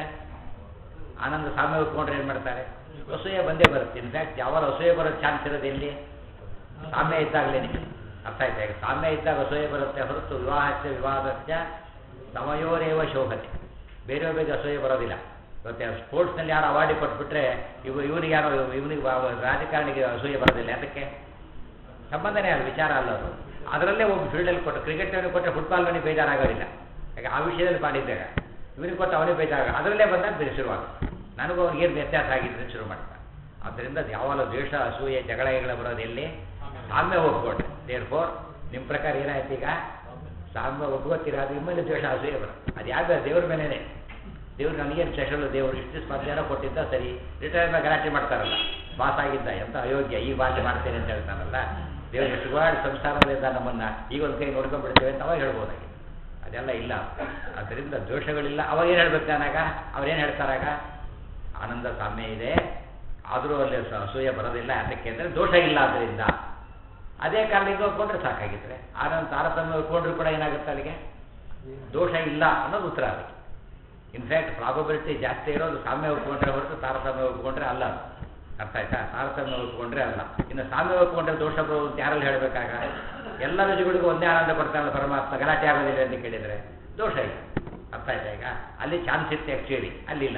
ಆನಂದ ಸಾಮ್ಯ ಒಪ್ಕೊಂಡ್ರೆ ಏನು ಮಾಡ್ತಾರೆ ಅಸೂಯೆ ಬಂದೇ ಬರುತ್ತೆ ಇನ್ಫ್ಯಾಕ್ಟ್ ಯಾವಾಗ ಅಸೂಯೆ ಬರೋ ಚಾನ್ಸ್ ಇರೋದು ಎಲ್ಲಿ ಸಾಮ್ಯ ಇದ್ದಾಗಲೇ ಅರ್ಥ ಆಯ್ತಾ ಈಗ ಸಾಮ್ಯ ಇದ್ದಾಗ ಅಸೂಯೆ ಬರುತ್ತೆ ಹೊರತು ವಿವಾಹಕ್ಕೆ ವಿವಾದಕ್ಕೆ ಸಮಯೋರೇವ ಶೋಭತೆ ಬೇರೆಯವ್ರ ಬಗ್ಗೆ ಅಸೂಯೆ ಬರೋದಿಲ್ಲ ಇವತ್ತು ಸ್ಪೋರ್ಟ್ಸ್ನಲ್ಲಿ ಯಾರು ಅವಾರ್ಡಿ ಕೊಟ್ಬಿಟ್ರೆ ಇವ್ ಇವನಿಗೆ ಯಾರೋ ಇವನಿಗೆ ರಾಜಕಾರಣಿಗೆ ಅಸೂಯೆ ಬರೋದಿಲ್ಲ ಅದಕ್ಕೆ ಸಂಬಂಧನೇ ಅಲ್ಲ ವಿಚಾರ ಅಲ್ಲ ಅದು ಅದರಲ್ಲೇ ಒಬ್ಬ ಫೀಲ್ಡಲ್ಲಿ ಕೊಟ್ಟು ಕ್ರಿಕೆಟ್ನವನಿಗೆ ಕೊಟ್ಟರೆ ಫುಟ್ಬಾಲ್ನವನಿಗೆ ಬೇಜಾರಾಗೋದಿಲ್ಲ ಯಾಕೆ ಆ ವಿಷಯದಲ್ಲಿ ಮಾಡಿದ್ದಾಗ ಇವನಿಗೆ ಕೊಟ್ಟು ಅವನಿಗೆ ಬೇಜಾರ ಅದರಲ್ಲೇ ಬಂದಾಗ ಬೇರೆ ಶುರುವಾಗುತ್ತೆ ನನಗೂ ಅವ್ನಿಗೆ ಏನು ವ್ಯತ್ಯಾಸ ಆಗಿದ್ರೆ ಶುರು ಮಾಡ್ತಾನೆ ಆದ್ದರಿಂದ ಯಾವಾಗ ದ್ವೇಷ ಅಸೂಯೆ ಜಗಳಗಳ ಬರೋದು ಎಲ್ಲಿ ಸಾಮ್ಯ ಒಪ್ಕೊಂಡ್ರೆ ದೇರ್ ಫೋರ್ ನಿಮ್ಮ ಪ್ರಕಾರ ಏನಾಯ್ತು ಈಗ ಸಾಮ್ಯ ಒಪ್ಕೋತೀರ ಅದು ನಿಮ್ಮಲ್ಲಿ ದ್ವೇಷ ಅಸೂಯೆ ಬರುತ್ತೆ ಅದು ಯಾವ್ದು ದೇವ್ರ ಮೇಲೇನೆ ದೇವ್ರು ನನಗೇನು ಸ್ಪೆಷಲ್ ದೇವರು ಇಷ್ಟು ಸ್ಪರ್ಧೆನ ಕೊಟ್ಟಿದ್ದ ಸರಿ ರಿಟೈರ್ ಮೇಲೆ ಗಲಾಟೆ ಮಾಡ್ತಾರಲ್ಲ ಬಾಸ್ ಆಗಿದ್ದ ಎಂತ ಅಯೋಗ್ಯ ಈ ಬಾಲ್ಯ ಮಾಡ್ತೇನೆ ಅಂತ ಹೇಳ್ತಾನಲ್ಲ ದೇವರು ಎಷ್ಟು ಗಾಡಿ ಸಂಸಾರದಿಂದ ನಮ್ಮನ್ನ ಈಗ ಒಂದು ಕೈ ನೋಡ್ಕೊಂಡ್ಬಿಡ್ತೇವೆ ಅಂತ ಅವಾಗ ಹೇಳ್ಬೋದಾಗಿ ಅದೆಲ್ಲ ಇಲ್ಲ ಅದರಿಂದ ದೋಷಗಳಿಲ್ಲ ಅವಾಗ ಏನು ಹೇಳ್ಬೇಕು ನಾನಾಗ ಅವ್ರೇನು ಹೇಳ್ತಾರಾಗ ಆನಂದ ಸಾಮ್ಯ ಇದೆ ಆದರೂ ಅಲ್ಲಿ ಸ- ಅಸೂಯೆ ಬರೋದಿಲ್ಲ ಅದಕ್ಕೆ ಅಂದರೆ ದೋಷ ಇಲ್ಲ ಅದರಿಂದ ಅದೇ ಕಾರಣಕ್ಕೆ ಒಪ್ಕೊಂಡ್ರೆ ಸಾಕಾಗಿದ್ರೆ ಆನಂದ ತಾರತಮ್ಯ ಒಪ್ಕೊಂಡ್ರು ಕೂಡ ಏನಾಗುತ್ತೆ ಅಲ್ಲಿಗೆ ದೋಷ ಇಲ್ಲ ಅನ್ನೋದು ಉತ್ತರ ಅದಕ್ಕೆ ಇನ್ಫ್ಯಾಕ್ಟ್ ಪ್ರಾಬಬಿಲಿಟಿ ಜಾಸ್ತಿ ಇರೋದು ಸಾಮ್ಯ ಒಪ್ಕೊಂಡ್ರೆ ಹೊರತು ತಾರತಮ್ಯ ಒಪ್ಕೊಂಡ್ರೆ ಅಲ್ಲ ಅದು. ಅರ್ಥ ಆಯ್ತಾ ತಾರತಮ್ಯ ಒಪ್ಕೊಂಡ್ರೆ ಅಲ್ಲ ಇನ್ನು ಸಾಮ್ಯ ಒಪ್ಕೊಂಡ್ರೆ ದೋಷ ಬರೋದು ಅಂತ ಯಾರಲ್ಲಿ ಹೇಳಬೇಕಾಗ ಎಲ್ಲ ರುಚಿಗಳಿಗೂ ಒಂದೇ ಆನಂದ ಕೊಡ್ತಾನಲ್ಲ ಪರಮಾತ್ಮ ಗಲಾಟೆ ಆಗೋದಿಲ್ಲ ಅಂತ ಕೇಳಿದರೆ ದೋಷ ಇಲ್ಲ ಅರ್ಥ ಆಯ್ತಾ ಈಗ ಅಲ್ಲಿ ಚಾನ್ಸ್ ಇತ್ತು ಆ್ಯಕ್ಚುಲಿ ಅಲ್ಲಿಲ್ಲ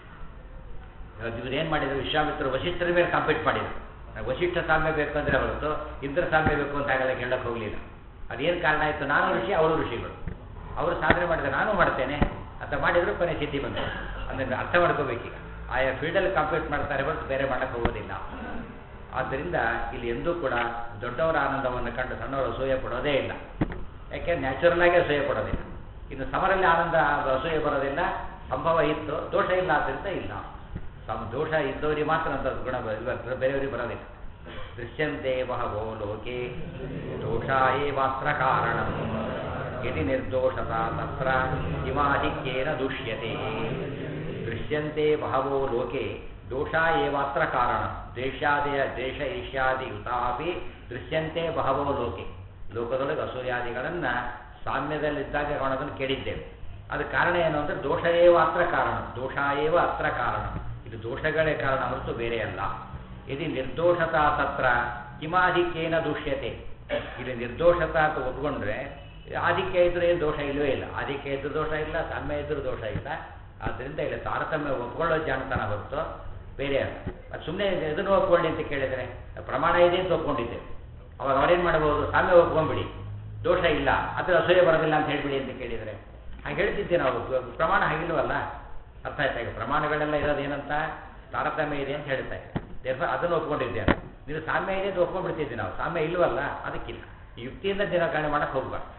ಇವಾಗ ಇವ್ರು ಏನು ಮಾಡಿದ್ರು ವಿಶ್ವಾಮಿತ್ರರು ವಶಿಷ್ಠರ ಮೇಲೆ ಕಾಂಪೀಟ್ ಮಾಡಿದ್ರು ನಾವು ವಶಿಷ್ಠ ಸಾಮ್ಯ ಬೇಕು ಅಂದರೆ ಹೊರತು ಇಂದ್ರ ಸಾಮ್ಯ ಬೇಕು ಅಂತ ಆಗಲ್ಲ ಹೇಳಕ್ಕೆ ಹೋಗಲಿಲ್ಲ ಅದೇನು ಕಾರಣ ಆಯಿತು ನಾನು ಋಷಿ ಅವರು ಋಷಿಗಳು ಅವರು ಸಾಧನೆ ಮಾಡಿದ್ರೆ ನಾನು ಮಾಡ್ತೇನೆ ಅಂತ ಮಾಡಿದ್ರು ಕೊನೆ ಸಿದ್ಧಿ ಬಂತು ಅದನ್ನು ಅರ್ಥ ಮಾಡ್ಕೋಬೇಕೀಗ ಆಯಾ ಫೀಲ್ಡಲ್ಲಿ ಕಾಂಪೀಟ್ ಮಾಡ್ತಾರೆ ಹೊರತು ಬೇರೆ ಮಾಡಕ್ಕೆ ಹೋಗೋದಿಲ್ಲ ಆದ್ದರಿಂದ ಇಲ್ಲಿ ಎಂದೂ ಕೂಡ ದೊಡ್ಡವರ ಆನಂದವನ್ನು ಕಂಡು ಸಣ್ಣವರು ಅಸೂಯೆ ಪಡೋದೇ ಇಲ್ಲ ಯಾಕೆ ನ್ಯಾಚುರಲ್ ಆಗಿ ಅಸೂಯೆ ಪಡೋದಿಲ್ಲ ಇನ್ನು ಸಮರಲ್ಲಿ ಆನಂದ ಅಸೂಯೆ ಬರೋದಿಲ್ಲ ಸಂಭವ ಇತ್ತು ದೋಷ ಇಲ್ಲ ಆದ್ದರಿಂದ ಇಲ್ಲ ಸಮ ದೋಷ ಇದ್ದವರಿಗೆ ಮಾತ್ರ ಅಂತ ಗುಣ ಬ- ಇವ- ಬೇರೆಯವರಿಗೆ ಬರೋದಿಲ್ಲ ದೃಶ್ಯಂತೆ ಬಹವೋ ಲೋಕೆ ದೋಷ ಏವಾತ್ರ ಕಾರಣ ಯದಿ ನಿರ್ದೋಷತ ತತ್ರ ಇಮಾಧಿಕ್ಯೇನ ದೃಶ್ಯತೆ ದೃಶ್ಯಂತೆ ಬಹವೋ ಲೋಕೆ ದೋಷ ಏವಾತ್ರ ಕಾರಣ ದೇಶಾದಿಯ ದೇಶ ಈಶ್ಯಾದಿ ಯುತಾಪಿ ದೃಶ್ಯಂತೆ ಬಹವೋ ಲೋಕೆ ಲೋಕದೊಳಗೆ ಅಸೂರ್ಯಾದಿಗಳನ್ನು ಸಾಮ್ಯದಲ್ಲಿದ್ದಾಗ ಕಾಣೋದನ್ನು ಕೇಳಿದ್ದೇವೆ ಅದಕ್ಕೆ ಕಾರಣ ಏನು ಅಂದರೆ ದೋಷ ಏವ ಅತ್ರ ಕಾರಣ ದೋಷ ಏವ ಅತ್ರ ಕಾರಣ ಇದು ದೋಷಗಳೇ ಕಾರಣ ಹೊರತು ಬೇರೆ ಅಲ್ಲ ಇದು ನಿರ್ದೋಷತಾ ತತ್ರ ಕಿಮಾಧಿಕ್ಯೇನ ದೂಷ್ಯತೆ ಇಲ್ಲಿ ನಿರ್ದೋಷತಾ ಅಂತ ಒಪ್ಕೊಂಡ್ರೆ ಆಧಿಕ್ಯ ಇದ್ರೂ ಏನು ದೋಷ ಇಲ್ಲವೇ ಇಲ್ಲ ಆಧಿಕ್ಯ ಇದ್ರೂ ದೋಷ ಇಲ್ಲ ಸಾಮ್ಯ ಇದ್ರೂ ದೋಷ ಇಲ್ಲ ಆದ್ದರಿಂದ ಇಲ್ಲಿ ತಾರತಮ್ಯ ಒಪ್ಕೊಳ್ಳೋ ಜಾಣತನ ಹೊರತು ಬೇರೆ ಅಲ್ಲ ಅದು ಸುಮ್ಮನೆ ಇದನ್ನು ಒಪ್ಕೊಳ್ಳಿ ಅಂತ ಕೇಳಿದರೆ ಪ್ರಮಾಣ ಇದೆ ಅಂತ ಒಪ್ಕೊಂಡಿದ್ದೇವೆ ಅವಾಗ ಅವರೇನು ಮಾಡಬಹುದು ಸಾಮ್ಯ ಒಪ್ಕೊಂಡ್ಬಿಡಿ ದೋಷ ಇಲ್ಲ ಅದರ ಅಸೂಯೆ ಬರೋದಿಲ್ಲ ಅಂತ ಹೇಳ್ಬಿಡಿ ಅಂತ ಕೇಳಿದರೆ ಹಾಗೆ ಹೇಳ್ತಿದ್ದೆ ನಾವು ಪ್ರಮಾಣ ಹಾಗಿಲ್ವಲ್ಲ ಅರ್ಥ ಆಯ್ತಾ ಈಗ ಪ್ರಮಾಣಗಳೆಲ್ಲ ಇರೋದು ಏನಂತ ತಾರತಮ್ಯ ಇದೆ ಅಂತ ಹೇಳ್ತಾ ಇದೆ ಅದನ್ನು ಒಪ್ಕೊಂಡಿದ್ದೇನೆ ನೀನು ಸಾಮ್ಯ ಇದೆ ಅಂತ ಒಪ್ಕೊಂಡ್ಬಿಡ್ತಿದ್ದೆ ನಾವು ಸಾಮ್ಯ ಇಲ್ವಲ್ಲ ಅದಕ್ಕಿಲ್ಲ ಈ ಯುಕ್ತಿಯಿಂದ ನಿರಾಕರಣೆ ಮಾಡಕ್ಕೆ ಹೋಗ್ಬಾರ್ದು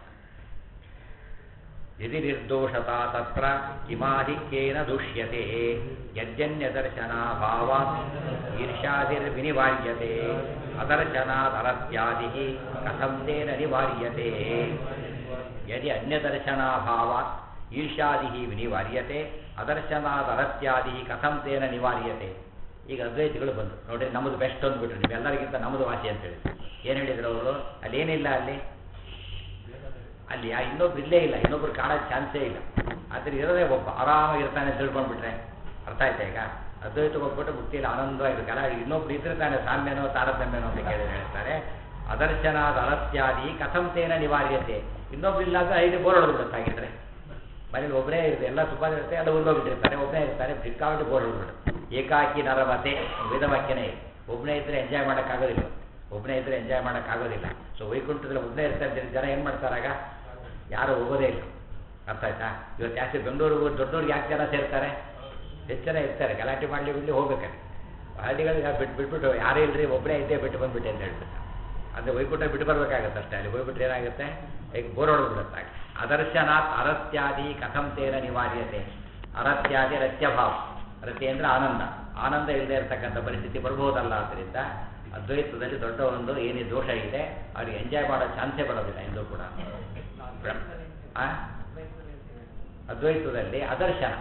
ಯದಿ ನಿರ್ದೋಷತಾ ತತ್ರ ಕಿಮಾಧಿಕ್ಯೇನ ದೂಷ್ಯತೆ ಯಜ್ಜನ್ಯದರ್ಶನಾಭಾವ ಈರ್ಷಾದಿರ್ವಿನಿವಾರ್ಯತೆ ಅದರ್ಶನಾದರತ್ಯಾದಿ ಕಥಂ ತೇನ ನಿವಾರ್ಯತೆ ಯದಿ ಅನ್ಯದರ್ಶನಾಭಾವಾತ್ ಈರ್ಷಾದಿ ವಿನಿವಾರ್ಯತೆ ಅದರ್ಶನಾದರತ್ಯಾದಿ ಕಥಂ ತೇನ ನಿವಾರ್ಯತೆ ಈಗ ಅದ್ವೈತಿಗಳು ಬಂದು ನೋಡ್ರಿ ನಮ್ಮದು ಬೆಸ್ಟ್ ಅಂದ್ಬಿಟ್ರು ನಿಮ್ಮೆಲ್ಲರಿಗಿಂತ ನಮ್ಮದು ವಾಸಿ ಅಂತೇಳಿ ಏನು ಹೇಳಿದ್ರು ಅವರು ಅಲ್ಲಿ ಏನಿಲ್ಲ ಅಲ್ಲಿ ಅಲ್ಲಿ ಯಾ ಇನ್ನೊಬ್ರು ಇಲ್ಲೇ ಇಲ್ಲ ಇನ್ನೊಬ್ರು ಕಾಣೋದು ಚಾನ್ಸೇ ಇಲ್ಲ ಆದ್ರೆ ಇರೋದೇ ಒಬ್ಬ ಆರಾಮಾಗಿರ್ತಾನೆ ಅಂತ ತಿಳ್ಕೊಂಡ್ಬಿಟ್ರೆ ಅರ್ಥ ಆಯ್ತಾ ಈಗ ಅದ್ವೈತ ಹೋಗ್ಬಿಟ್ಟು ಮುಕ್ತಿಯಲ್ಲಿ ಆನಂದವಾಗಿರ್ಬೇಕಲ್ಲ ಇನ್ನೊಬ್ರು ಇದ್ರೆ ತಾನೆ ಸಾಮ್ಯನೋ ತಾರತಮ್ಯನೋ ಅಂತ ಕೇಳಿ ಹೇಳ್ತಾರೆ ಅದರ್ಶನಾದ ಅಲತ್ಯಾದಿ ಕಥಂ ತೇನ ನಿವಾರ್ಯತೆ ಇನ್ನೊಬ್ರು ಇಲ್ಲ ಅಂದ್ರೆ ಐದು ಬೋರ್ ಹೊಡೆದ್ಬಿಡುತ್ತಾಗಿದ್ರೆ ಮನೇಲಿ ಒಬ್ಬರೇ ಇರುತ್ತೆ ಎಲ್ಲ ತುಂಬ ಇರುತ್ತೆ ಎಲ್ಲ ಉಳ್ದೋಗ್ಬಿಟ್ಟಿರ್ತಾರೆ ಒಬ್ಬನೇ ಇರ್ತಾರೆ ಸಿಕ್ಕಾಬಿಟ್ಟು ಬೋರ್ ಹೊಡೆದ್ಬಿಡುತ್ತೆ ಏಕಾಕಿ ನರಮತೆ ವೇದವಾಕ್ಯನೇ ಇದೆ ಒಬ್ಬನೇ ಇದ್ರೆ ಎಂಜಾಯ್ ಮಾಡೋಕ್ಕಾಗೋದಿಲ್ಲ ಒಬ್ಬನೇ ಇದ್ರೆ ಎಂಜಾಯ್ ಮಾಡೋಕ್ಕಾಗೋದಿಲ್ಲ ಸೊ ವೈಕುಂಠದಲ್ಲಿ ಒಬ್ಬನೇ ಇರ್ತಾರೆ ಜನ ಏನು ಮಾಡ್ತಾರಾಗ ಯಾರು ಹೋಗೋದೇ ಇಲ್ಲ ಅರ್ಥ ಆಯ್ತಾ ಇವತ್ತು ಯಾಕೆ ಬೆಂಗಳೂರು ದೊಡ್ಡವ್ರಿಗೆ ಯಾಕೆ ಜನ ಸೇರ್ತಾರೆ ಹೆಚ್ಚು ಜನ ಇರ್ತಾರೆ ಗಲಾಟೆ ಮಾಡಲಿ ಬಿಡಲಿ ಹೋಗ್ಬೇಕಾದ್ರೆ ಹಳ್ಳಿಗಳಿಗೆ ಬಿಟ್ಟು ಬಿಟ್ಬಿಟ್ಟು ಯಾರೂ ಇಲ್ಲರಿ ಒಬ್ಬನೇ ಇದ್ದೇ ಬಿಟ್ಟು ಬಂದ್ಬಿಟ್ಟೆ ಅಂತ ಹೇಳ್ಬಿಟ್ಟು ಅಂದರೆ ವೈಕುಂಠ ಬಿಟ್ಟು ಬರ್ಬೇಕಾಗತ್ತೆ ಅಷ್ಟೇ ಅಲ್ಲಿ ಹೋಗ್ಬಿಟ್ರೆ ಏನಾಗುತ್ತೆ ಈಗ ಬೋರ್ ಹೊಡೆದ್ಬಿಡುತ್ತೆ ಅದರ್ಶನಾತ್ ಅರತ್ಯಾದಿ ಕಥಂ ತೇನ ನಿವಾರ್ಯತೆ ಅರತ್ಯಾದಿ ರತ್ಯಭಾವ ರತಿ ಅಂದರೆ ಆನಂದ ಆನಂದ ಇಲ್ಲದೆ ಇರತಕ್ಕಂಥ ಪರಿಸ್ಥಿತಿ ಬರ್ಬೋದಲ್ಲ ಆದ್ದರಿಂದ ಅದ್ವೈತದಲ್ಲಿ ದೊಡ್ಡ ಒಂದು ಏನೇ ದೋಷ ಇದೆ ಅವ್ರಿಗೆ ಎಂಜಾಯ್ ಮಾಡೋ ಚಾನ್ಸೇ ಬರೋದಿಲ್ಲ ಎಂದೂ ಕೂಡ ಆ? ಅದ್ವೈತದಲ್ಲಿ ಅದರ್ಶನ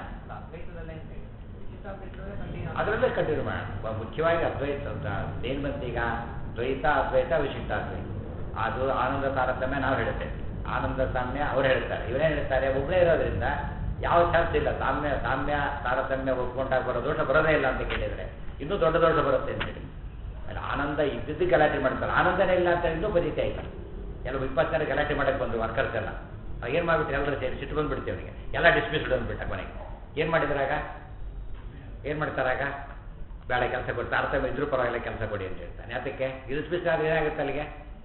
ಅದರಲ್ಲೇ ಕಂಟಿನ್ಯೂ ಮಾಡೋಣ ಮುಖ್ಯವಾಗಿ ಅದ್ವೈತ ಏನು ಬಂತೀಗ ದ್ವೈತ ಅದ್ವೈತ ವಿಶಿಷ್ಟ ಅದ್ವೈತ ಅದು ಆನಂದ ತಾರತಮ್ಯ ನಾವು ಹೇಳುತ್ತೇವೆ ಆನಂದ ಸಾಮ್ಯ ಅವ್ರು ಹೇಳ್ತಾರೆ ಇವರೇನು ಹೇಳ್ತಾರೆ ಒಬ್ಬರೇ ಇರೋದ್ರಿಂದ ಯಾವ ಚಾನ್ಸ್ ಇಲ್ಲ ಸಾಮ್ಯ ಸಾಮ್ಯ ತಾರತಮ್ಯ ಒಪ್ಕೊಂಡಾಗ ಬರೋ ದೋಷ ಬರೋದೇ ಇಲ್ಲ ಅಂತ ಕೇಳಿದರೆ ಇನ್ನೂ ದೊಡ್ಡ ದೋಷ ಬರುತ್ತೆ ಅಂತೇಳಿ ಅಲ್ಲಿ ಆನಂದ ಇದ್ದಿದ್ದು ಗಲಾಟೆ ಮಾಡ್ತಾರೆ ಆನಂದನೇ ಇಲ್ಲ ಅಂತ ಇನ್ನೂ ಬದೀತೆ ಆಯ್ತು ಕೆಲವು ಇಪ್ಪತ್ತು ಜನ ಗಲಾಟೆ ಮಾಡಕ್ಕೆ ಬಂದು ವರ್ಕರ್ಸ್ ಎಲ್ಲ ಏನು ಮಾಡಿಬಿಟ್ಟು ಎಲ್ಲರೂ ಸೇರಿ ಸಿಟ್ಟು ಬಂದ್ಬಿಡ್ತೀವಿ ಅವನಿಗೆ ಎಲ್ಲ ಡಿಸ್ಮಿಸ್ ಬಂದ್ಬಿಟ್ಟ ಕೊನೆಗೆ ಏನು ಮಾಡಿದ್ರಾಗ ಏನು ಮಾಡ್ತಾರಾಗ ಬೇಡ ಕೆಲಸ ಕೊಡ್ತಾರೆ ತಾರತಮ್ಯ ಇದ್ರೂ ಪರವಾಗಿಲ್ಲ ಕೆಲಸ ಕೊಡಿ ಅಂತ ಹೇಳ್ತಾನೆ ಅದಕ್ಕೆ ಡಿಸ್ಮಿಸ್ ಆದರೆ ಏನಾಗುತ್ತೆ ಅಲ್ಲಿಗೆ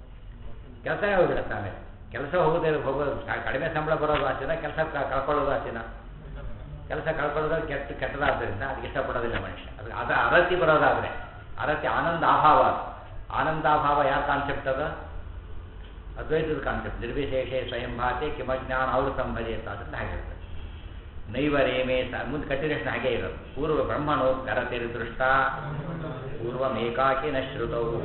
ಕೆಲಸನೇ ಹೋಗ್ಬಿಡುತ್ತೆ ಆಮೇಲೆ ಕೆಲಸ ಹೋಗೋದೇ ಹೋಗೋದು ಕ- ಕಡಿಮೆ ಸಂಬಳ ಬರೋದು ಆಚೆನ ಕೆಲಸ ಕಳ್ಕೊಳ್ಳೋದು ಆಚೆನ ಕೆಲಸ ಕಳ್ಕೊಳ್ಳೋದು ಕೆಟ್ಟ ಕೆಟ್ಟದಾದ್ದರಿಂದ ಅದಕ್ಕೆ ಇಷ್ಟಪಡೋದಿಲ್ಲ ಮನುಷ್ಯ ಅದು ಅದ ಅರತಿ ಬರೋದಾದರೆ ಅರತಿ ಆನಂದ ಅಭಾವ ಅದು. ಆನಂದಾಭಾವ ಯಾವ ಕಾನ್ಸೆಪ್ಟ್ ಅದು ಅದ್ವೈತದ ಕಾನ್ಸೆಪ್ಟ್ ನಿರ್ವಿಶೇಷೆ ಸ್ವಯಂ ಭಾತೆ ಕಿಮಜ್ಞಾನ ಅವರು ಸಂಭಜೇತ ಅಂತ ಹಾಗಿರ್ತದೆ ನೈವ ರೇಮೇ ಸ ಮುಂದೆ ಕಂಟಿನ್ಯೂಷನ್ ಹಾಗೆ ಇರೋದು ಪೂರ್ವ ಬ್ರಹ್ಮಣೋ ಕರತಿರು ದೃಷ್ಟ ಪೂರ್ವಮೇಕಾಕಿ ನ ಶ್ರುತವು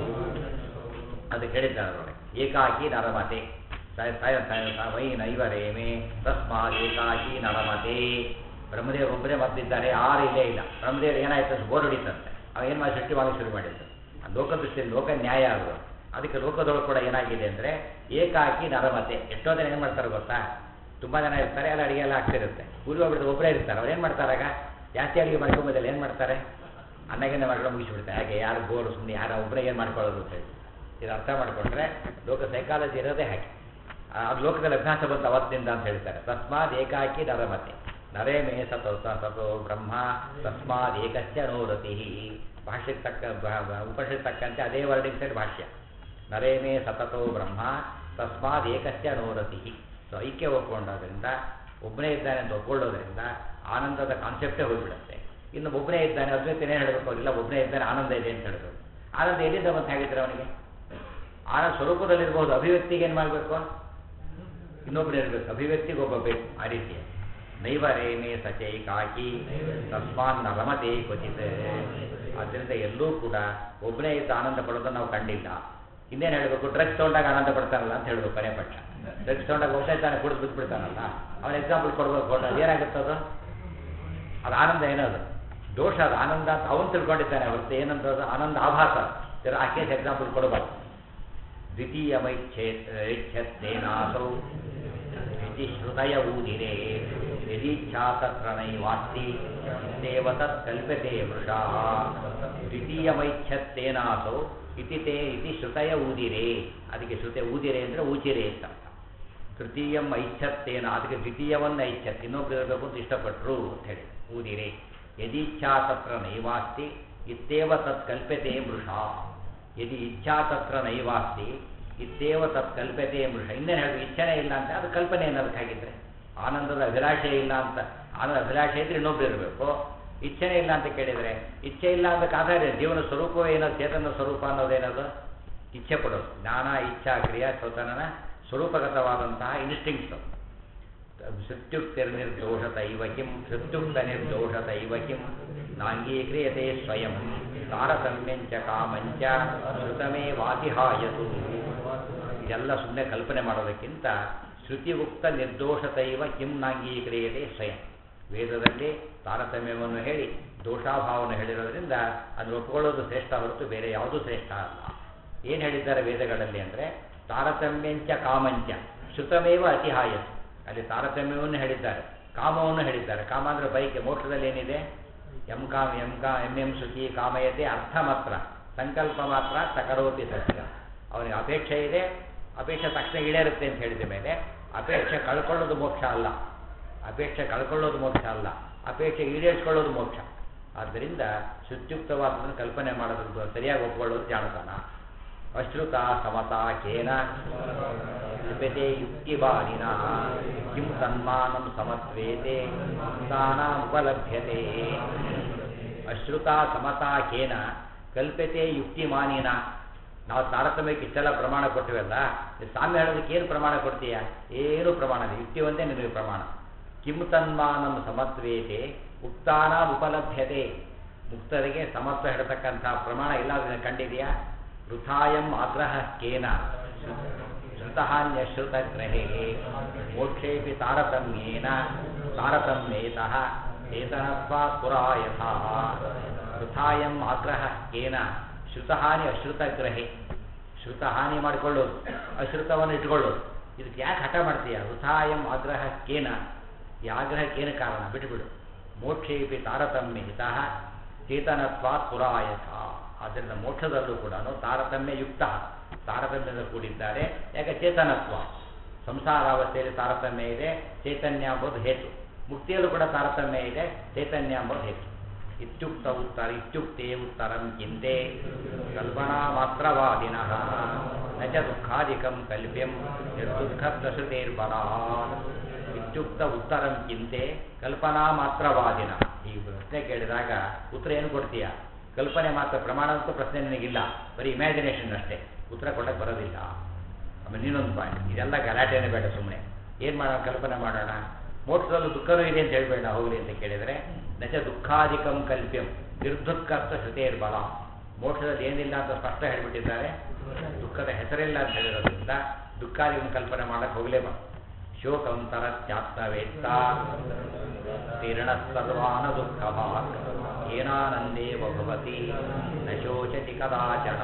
ಅದಕ್ಕೆ ಹೇಳಿದ್ದಾರೆ ಅದರೊಳಗೆ ಏಕಾಕಿ ನರಮತೆ ಸ- ಸ- ಸ- ಸ- ವೈ ನೈವ ರೇಮೆ ತಸ್ಮಾತ್ ಏಕಾಕಿ ನರಮತೆ ಬ್ರಹ್ಮದೇವರು ಒಬ್ಬರೇ ಮದ್ದಿದ್ದಾರೆ ಯಾರು ಇಲ್ಲೇ ಇಲ್ಲ ಬ್ರಹ್ಮದೇವರು ಏನಾಯ್ತು ಬೋರ್ ಹೊಡಿತಂತೆ ಅವ ಏನು ಮಾಡಿ ಸೃಷ್ಟಿ ಮಾಡಕ್ಕೆ ಶುರು ಮಾಡಿದ್ದು ಆ ಲೋಕದೃಷ್ಟಿಯಲ್ಲಿ ಲೋಕ ನ್ಯಾಯ ಅದು ಅದಕ್ಕೆ ಲೋಕದೊಳಗೆ ಕೂಡ ಏನಾಗಿದೆ ಅಂದರೆ ಏಕಾಕಿ ನರಮತೆ ಎಷ್ಟೋ ಜನ ಏನು ಮಾಡ್ತಾರೆ ಗೊತ್ತಾ ತುಂಬ ಜನ ಇರ್ತಾರೆ ಎಲ್ಲ ಅಡುಗೆ ಎಲ್ಲ ಆಗ್ತಿರುತ್ತೆ ಊರಿಗೆ ಹೋಗ್ಬಿಟ್ಟು ಒಬ್ಬರೇ ಇರ್ತಾರೆ ಅವ್ರು ಏನು ಮಾಡ್ತಾರಾಗ ಜಾಸ್ತಿ ಅಡುಗೆ ಮಾಡ್ಕೊಂಬೋದಿಲ್ಲ ಏನು ಮಾಡ್ತಾರೆ ಅನ್ನಗೇನೆ ಮಾಡ್ಕೊಂಡು ಮುಗಿಸ್ಬಿಡ್ತಾರೆ ಹಾಗೆ ಯಾರು ಬೋರು ಸುಮ್ಮನೆ ಯಾರು ಒಬ್ಬರೇ ಏನು ಮಾಡ್ಕೊಳ್ಳೋದು ಅಂತ ಹೇಳಿ ಇದು ಅರ್ಥ ಮಾಡಿಕೊಂಡ್ರೆ ಲೋಕ ಸೈಕಾಲಜಿ ಇರೋದೇ ಹಾಗೆ ಆ, ಅದು ಲೋಕದಲ್ಲಿ ಅಭ್ಯಾಸ ಬಂತು ಅವತ್ತಿಂದ ಅಂತ ಹೇಳ್ತಾರೆ ತಸ್ಮಾದ್ ಏಕಾಕಿ ನರಮತೆ ನರೇ ಮೇ ಸತೋ ಸ ಸತೋ ಬ್ರಹ್ಮ ತಸ್ಮಾದ್ ಏಕಸ್ಯ ನೋರತಿ ಭಾಷ್ಯಕ್ಕೆ ತಕ್ಕ ಬ- ಬ- ಉಪನಿಷತ್ ತಕ್ಕಂತೆ ಅದೇ ವರ್ಡಿಂಗ್ ಸೈಡ್ ಭಾಷ್ಯ ನರೇ ಮೇ ಸತತೋ ಬ್ರಹ್ಮ ತಸ್ಮಾದ್ ಏಕಸ್ಯ ನೋರತಿ ಸೊ ಐಕ್ಯ ಒಪ್ಕೊಂಡೋದ್ರಿಂದ ಒಬ್ಬನೇ ಇದ್ದಾನೆ ಅಂತ ಒಪ್ಕೊಳ್ಳೋದ್ರಿಂದ ಆನಂದದ ಕಾನ್ಸೆಪ್ಟೇ ಹೋಗ್ಬಿಡುತ್ತೆ ಇನ್ನು ಒಬ್ಬನೇ ಇದ್ದಾನೆ ಅದ್ವೈತನೇ ಹೇಳಬೇಕು ಇಲ್ಲ ಒಬ್ಬನೇ ಇದ್ದಾನೆ ಆನಂದ ಇದೆ ಅಂತ ಹೇಳಬೇಕು ಆನಂದ ಎಲ್ಲಿಂದ ಬಂತ ಹೇಗಿದ್ರೆ ಅವನಿಗೆ ಆನಂದ ಸ್ವರೂಪದಲ್ಲಿರ್ಬೋದು ಅಭಿವ್ಯಕ್ತಿಗೆ ಏನು ಮಾಡಬೇಕು ಇನ್ನೊಬ್ಬರು ಇರಬೇಕು ಅಭಿವ್ಯಕ್ತಿಗೆ ಒಬ್ಬ ಬೇಕು ಆ ರೀತಿ ನೈವ ರೇಮೆ ಸಚೈಕಾಕಿ ತಸ್ಮಾನ್ ನ ರಮತೆ ಕ್ವಚಿತ್ ಆದ್ದರಿಂದ ಎಲ್ಲೂ ಕೂಡ ಒಬ್ಬನೇ ಇದ್ದು ಆನಂದ ಪಡೋದನ್ನು ನಾವು ಕಂಡಿಲ್ಲ ಇನ್ನೇನು ಹೇಳಬೇಕು ಡ್ರಗ್ಸ್ ತೊಗೊಂಡಾಗ ಆನಂದ ಪಡ್ತಾನಲ್ಲ ಅಂತ ಹೇಳ್ಬೇಕು ಕೊನೆ ಪಕ್ಷ ಡ್ರಗ್ಸ್ ತೊಗೊಂಡಾಗ ಹೋಗ್ತಾ ಇದ್ದಾನೆ ಕುಡಿದು ಬಿದ್ದುಬಿಡ್ತಾನಲ್ಲ ಅವನ ಎಕ್ಸಾಂಪಲ್ ಕೊಡ್ಬೇಕು ಕೊಟ್ಟ ಏನಾಗುತ್ತೆ ಅದು ಅದು ಆನಂದ ಏನದು ದೋಷ ಅದು ಆನಂದ ಅಂತ ಅವನು ತಿಳ್ಕೊಂಡಿದ್ದಾನೆ ಹೊರತು ಏನಂತ ಅದು ಆನಂದ ಆಭಾಸ ಇದರ ಆ ಕೇಸ್ ಎಕ್ಸಾಂಪಲ್ ಕೊಡಬಾರ್ದು ದ್ವಿತೀಯಮೈಚ್ಛೇತ್ಯೇನಾಸೌ ಇತಿ ಶ್ರುತಯ ಊದಿರೆ ಯದೀಚ್ಛಾ ತತ್ರ ನೈವಾಸ್ತಿ ಇತ್ಯೇವ ತತ್ ಕಲ್ಪತೆ ವೃಷಾ ದ್ವಿತೀಯಮೈಚ್ಛತ್ತೇನಾಸೌ ಇತಿ ತೇ ಇತಿ ಶ್ರುತಯ ಊದಿರೆ ಅದಕ್ಕೆ ಶ್ರುತೆ ಊದಿರೆ ಅಂದರೆ ಊಚಿರೆ ಅಂತ ಅರ್ಥ. ತೃತೀಯಂ ಐಚ್ಛತ್ತೇನ ಅದಕ್ಕೆ ದ್ವಿತೀಯವನ್ನು ಐಚ್ಛತ್ ಇನ್ನೊಬ್ರು ಇರಬೇಕು ಅಂತ ಇಷ್ಟಪಟ್ಟರು ಅಂತ ಹೇಳಿ ಊದಿರೆ ಯದೀಚ್ಛಾ ತತ್ರ ನೈವಾಸ್ತಿ ಇತ್ತೇವ ತತ್ ಕಲ್ಪತೆ ಮೃಷಾ ಯದಿ ಇಚ್ಛಾ ತತ್ರ ನೈವಾಸ್ತಿ ಇತ್ತೇವ ತತ್ ಕಲ್ಪತೆ ಮೃಷ ಇನ್ನೇನು ಹೇಳಿ ಇಚ್ಛೆನೇ ಇಲ್ಲ ಅಂತ ಅದು ಕಲ್ಪನೆ ಅನ್ನೋದಕ್ಕಾಗಿದ್ರೆ ಆನಂದದ ಅಭಿಲಾಷೆ ಇಲ್ಲ ಅಂತ ಆನಂದ ಅಭಿಲಾಷೆ ಇದ್ರೆ ಇನ್ನೊಬ್ರು ಇರಬೇಕು ಇಚ್ಛೆನೇ ಇಲ್ಲ ಅಂತ ಕೇಳಿದರೆ ಇಚ್ಛೆ ಇಲ್ಲ ಅದಕ್ಕೆ ಆಧಾರ ಏನು? ಜೀವನ ಸ್ವರೂಪವೇ ಏನದು ಚೇತನ ಸ್ವರೂಪ ಅನ್ನೋದೇನದು ಇಚ್ಛೆ ಪಡೋದು ಜ್ಞಾನ ಇಚ್ಛಾ ಕ್ರಿಯಾ ಚೇತನನ ಸ್ವರೂಪಗತವಾದಂತಹ ಇನ್ಸ್ಟಿಂಕ್ಟ್ಸ್ ಸೃತ್ಯುಕ್ತಿರ್ನಿರ್ದೋಷತ ಇವ ಕಿಂ ಸೃತ್ಯುಕ್ತ ನಿರ್ದೋಷತ ಇವ ಕಿಂ ನಾಂಗೀಕ್ರಿಯತೆ ಸ್ವಯಂ ತಾರತಮ್ಯಂಚ ಕಾಮಂಚ ಶ್ರುತಮೇ ವಾತಿಹಾಯತು ಇದೆಲ್ಲ ಸುಮ್ಮನೆ ಕಲ್ಪನೆ ಮಾಡೋದಕ್ಕಿಂತ ಶ್ರುತಿಯುಕ್ತ ನಿರ್ದೋಷತೈವ ಕಿಂ ನಾಂಗೀಕ್ರಿಯತೆ ಸ್ವಯಂ ವೇದದಲ್ಲಿ ತಾರತಮ್ಯವನ್ನು ಹೇಳಿ ದೋಷಾಭಾವವನ್ನು ಹೇಳಿರೋದ್ರಿಂದ ಅದನ್ನು ಒಪ್ಪಿಕೊಳ್ಳೋದು ಶ್ರೇಷ್ಠ ಹೊರತು ಬೇರೆ ಯಾವುದೂ ಶ್ರೇಷ್ಠ ಅಲ್ಲ ಏನು ಹೇಳಿದ್ದಾರೆ ವೇದಗಳಲ್ಲಿ ಅಂದರೆ ತಾರತಮ್ಯಂಚ ಕಾಮಂಚ ಶ್ರುತಮೇವ ಅತಿಹಾಯತು ಅಲ್ಲಿ ತಾರತಮ್ಯವನ್ನು ಹೇಳಿದ್ದಾರೆ ಕಾಮವನ್ನು ಹೇಳಿದ್ದಾರೆ ಕಾಮ ಅಂದರೆ ಬೈಕೆ ಮೋಕ್ಷದಲ್ಲಿ ಏನಿದೆ ಎಂ ಕಾಮ ಎಂ ಕಾ ಎಂ ಎಂ ಸುಖಿ ಕಾಮಯತೆ ಅರ್ಥ ಮಾತ್ರ ಸಂಕಲ್ಪ ಮಾತ್ರ ಸಕರೋತಿ ಸತ್ಯ ಅವನಿಗೆ ಅಪೇಕ್ಷೆ ಇದೆ ಅಪೇಕ್ಷೆ ತಕ್ಷಣ ಈಡೇರುತ್ತೆ ಅಂತ ಹೇಳಿದ ಮೇಲೆ ಅಪೇಕ್ಷೆ ಕಳ್ಕೊಳ್ಳೋದು ಮೋಕ್ಷ ಅಲ್ಲ ಅಪೇಕ್ಷೆ ಕಳ್ಕೊಳ್ಳೋದು ಮೋಕ್ಷ ಅಲ್ಲ ಅಪೇಕ್ಷೆ ಈಡೇರಿಸ್ಕೊಳ್ಳೋದು ಮೋಕ್ಷ ಆದ್ದರಿಂದ ಶುದ್ಯುಕ್ತವಾದದನ್ನು ಕಲ್ಪನೆ ಮಾಡೋದು ಸರಿಯಾಗಿ ಒಪ್ಕೊಳ್ಳೋದು ಜಾಣತನ ಅಶ್ರುತ ಸಮತಾ ಕೇನ ಕಲ್ಪತೆ ಯುಕ್ತಿವಾದಿನ ಕಿಂ ಸನ್ಮಾನಂ ಸಮತ್ವೇತೆ ಉಪಲಭ್ಯತೆ ಅಶ್ರುತ ಸಮತಾ ಕೇನ ಕಲ್ಪತೆ ಯುಕ್ತಿಮಾನಿನ ನಾವು ತಾರತಮ್ಯಕ್ಕೆ ಇಷ್ಟೆಲ್ಲ ಪ್ರಮಾಣ ಕೊಟ್ಟಿವಲ್ಲ ಈ ಸಾಮ್ಯ ಹೇಳೋದಕ್ಕೆ ಏನು ಪ್ರಮಾಣ ಕೊಡ್ತೀಯ ಏನು ಪ್ರಮಾಣ ಇಲ್ಲ ಯುಕ್ತಿ ಒಂದೇ ನಿನಗೆ ಪ್ರಮಾಣ ಕಿಂ ತನ್ಮಾನಂ ಸಮತ್ವೇತೆ ಉಕ್ತಾನ ಉಪಲಭ್ಯತೆ ಮುಕ್ತರಿಗೆ ಸಮತ್ವ ಹೇಳ್ತಕ್ಕಂಥ ಪ್ರಮಾಣ ಎಲ್ಲಾದ್ರೂ ಕಂಡಿದೆಯಾ ವೃಥಾಯಂ ಆಗ್ರಹ ಕೇನ ಶ್ರುತಹಾನ್ಯಶ್ರುತಗ್ರಹೇ ಮೋಕ್ಷೇಪಿ ತಾರತಮ್ಯೇನ ತಾರತಮ್ಯೇತಃ ಚೇತನತ್ವಾತ್ ಪುರಾ ಯಥಾ ವೃಥಾಯಂ ಆಗ್ರಹ ಕೇನ ಶ್ರುತಹಾನಿ ಅಶ್ರುತಗ್ರಹೇ ಶ್ರುತಹಾನಿ ಮಾಡಿಕೊಳ್ಳೋದು ಅಶ್ರುತವನ್ನು ಇಟ್ಕೊಳ್ಳೋದು ಇದಕ್ಕೆ ಯಾಕೆ ಹಠ ಮಾಡ್ತೀಯ ವೃಥಾಯಂ ಆಗ್ರಹ ಕೇನ ಈ ಆಗ್ರಹಕ್ಕೇನು ಕಾರಣ ಬಿಟ್ಟುಬಿಡು ಮೋಕ್ಷೇಪಿ ತಾರತಮ್ಯ ಹಿತಃ ಚೇತನತ್ವಾತ್ ಪುರಾಯಥ ಆದ್ದರಿಂದ ಮೋಕ್ಷದಲ್ಲೂ ಕೂಡ ತಾರತಮ್ಯ ಯುಕ್ತ ತಾರತಮ್ಯದ ಕೂಡಿದ್ದಾರೆ ಯಾಕೆ ಚೇತನತ್ವ ಸಂಸಾರಾವಸ್ಥೆಯಲ್ಲಿ ತಾರತಮ್ಯ ಇದೆ ಚೈತನ್ಯ ಎಂಬುದು ಹೇತು ಮುಕ್ತಿಯಲ್ಲೂ ಕೂಡ ತಾರತಮ್ಯ ಇದೆ ಚೈತನ್ಯ ಎಂಬುದು ಹೇತು ಇತ್ಯುಕ್ತ ಉತ್ತರ ಇತ್ಯುಕ್ತೆ ಉತ್ತರಂ ಚಿಂತೆ ಕಲ್ಪನಾ ಮಾತ್ರವಾದಿನಃ ನ ಚ ದುಃಖಾಧಿಕಂ ಕಲ್ಪ್ಯಂ ಯದ್ದುಃಖ ಪ್ರಸೃತೇರ್ಬಲ ಇತ್ಯುಕ್ತ ಉತ್ತರಂ ಚಿಂತೆ ಕಲ್ಪನಾ ಮಾತ್ರವಾದಿನ ಈ ಪ್ರಶ್ನೆ ಕೇಳಿದಾಗ ಉತ್ತರ ಏನು ಕೊಡ್ತೀಯ ಕಲ್ಪನೆ ಮಾತ್ರ ಪ್ರಮಾಣ ಅಂತೂ ಪ್ರಶ್ನೆ ನಿನಗಿಲ್ಲ ಬರೀ ಇಮ್ಯಾಜಿನೇಷನ್ ಅಷ್ಟೇ ಉತ್ತರ ಕೊಡಕ್ಕೆ ಬರೋದಿಲ್ಲ ಆಮೇಲೆ ಇನ್ನೊಂದು ಪಾಯಿಂಟ್ ಇದೆಲ್ಲ ಗಲಾಟೆನೇ ಬೇಡ ಸುಮ್ಮನೆ ಏನು ಮಾಡೋಣ ಕಲ್ಪನೆ ಮಾಡೋಣ ಮೋಕ್ಷದಲ್ಲೂ ದುಃಖನೂ ಇದೆ ಅಂತ ಹೇಳ್ಬೇಡ ಹೋಗಲಿ ಅಂತ ಕೇಳಿದರೆ ನಚ ದುಃಖಾಧಿಕಂ ಕಲ್ಪ್ಯಂ ನಿರ್ದುಃಖರ್ಥ ಶ್ರುತೇರ್ಬಲ ಮೋಕ್ಷದಲ್ಲಿ ಏನಿಲ್ಲ ಅಂತ ಸ್ಪಷ್ಟ ಹೇಳಿಬಿಟ್ಟಿದ್ದಾರೆ ದುಃಖದ ಹೆಸರಿಲ್ಲ ಅಂತ ಹೇಳಿರೋದ್ರಿಂದ ದುಃಖಾದಿಗಳ ಕಲ್ಪನೆ ಮಾಡಕ್ಕೆ ಹೋಗಲೇಬಾರ್ದು ಶೋಕಂ ತರತ್ಯಾತ್ಮವೇತ್ತ ತೀರ್ಣ ಸರ್ವಾನ ದುಃಖ ಏನಾನಂದೇವ ಭವತಿ ನ ಶೋಚತಿ ಕದಾಚನ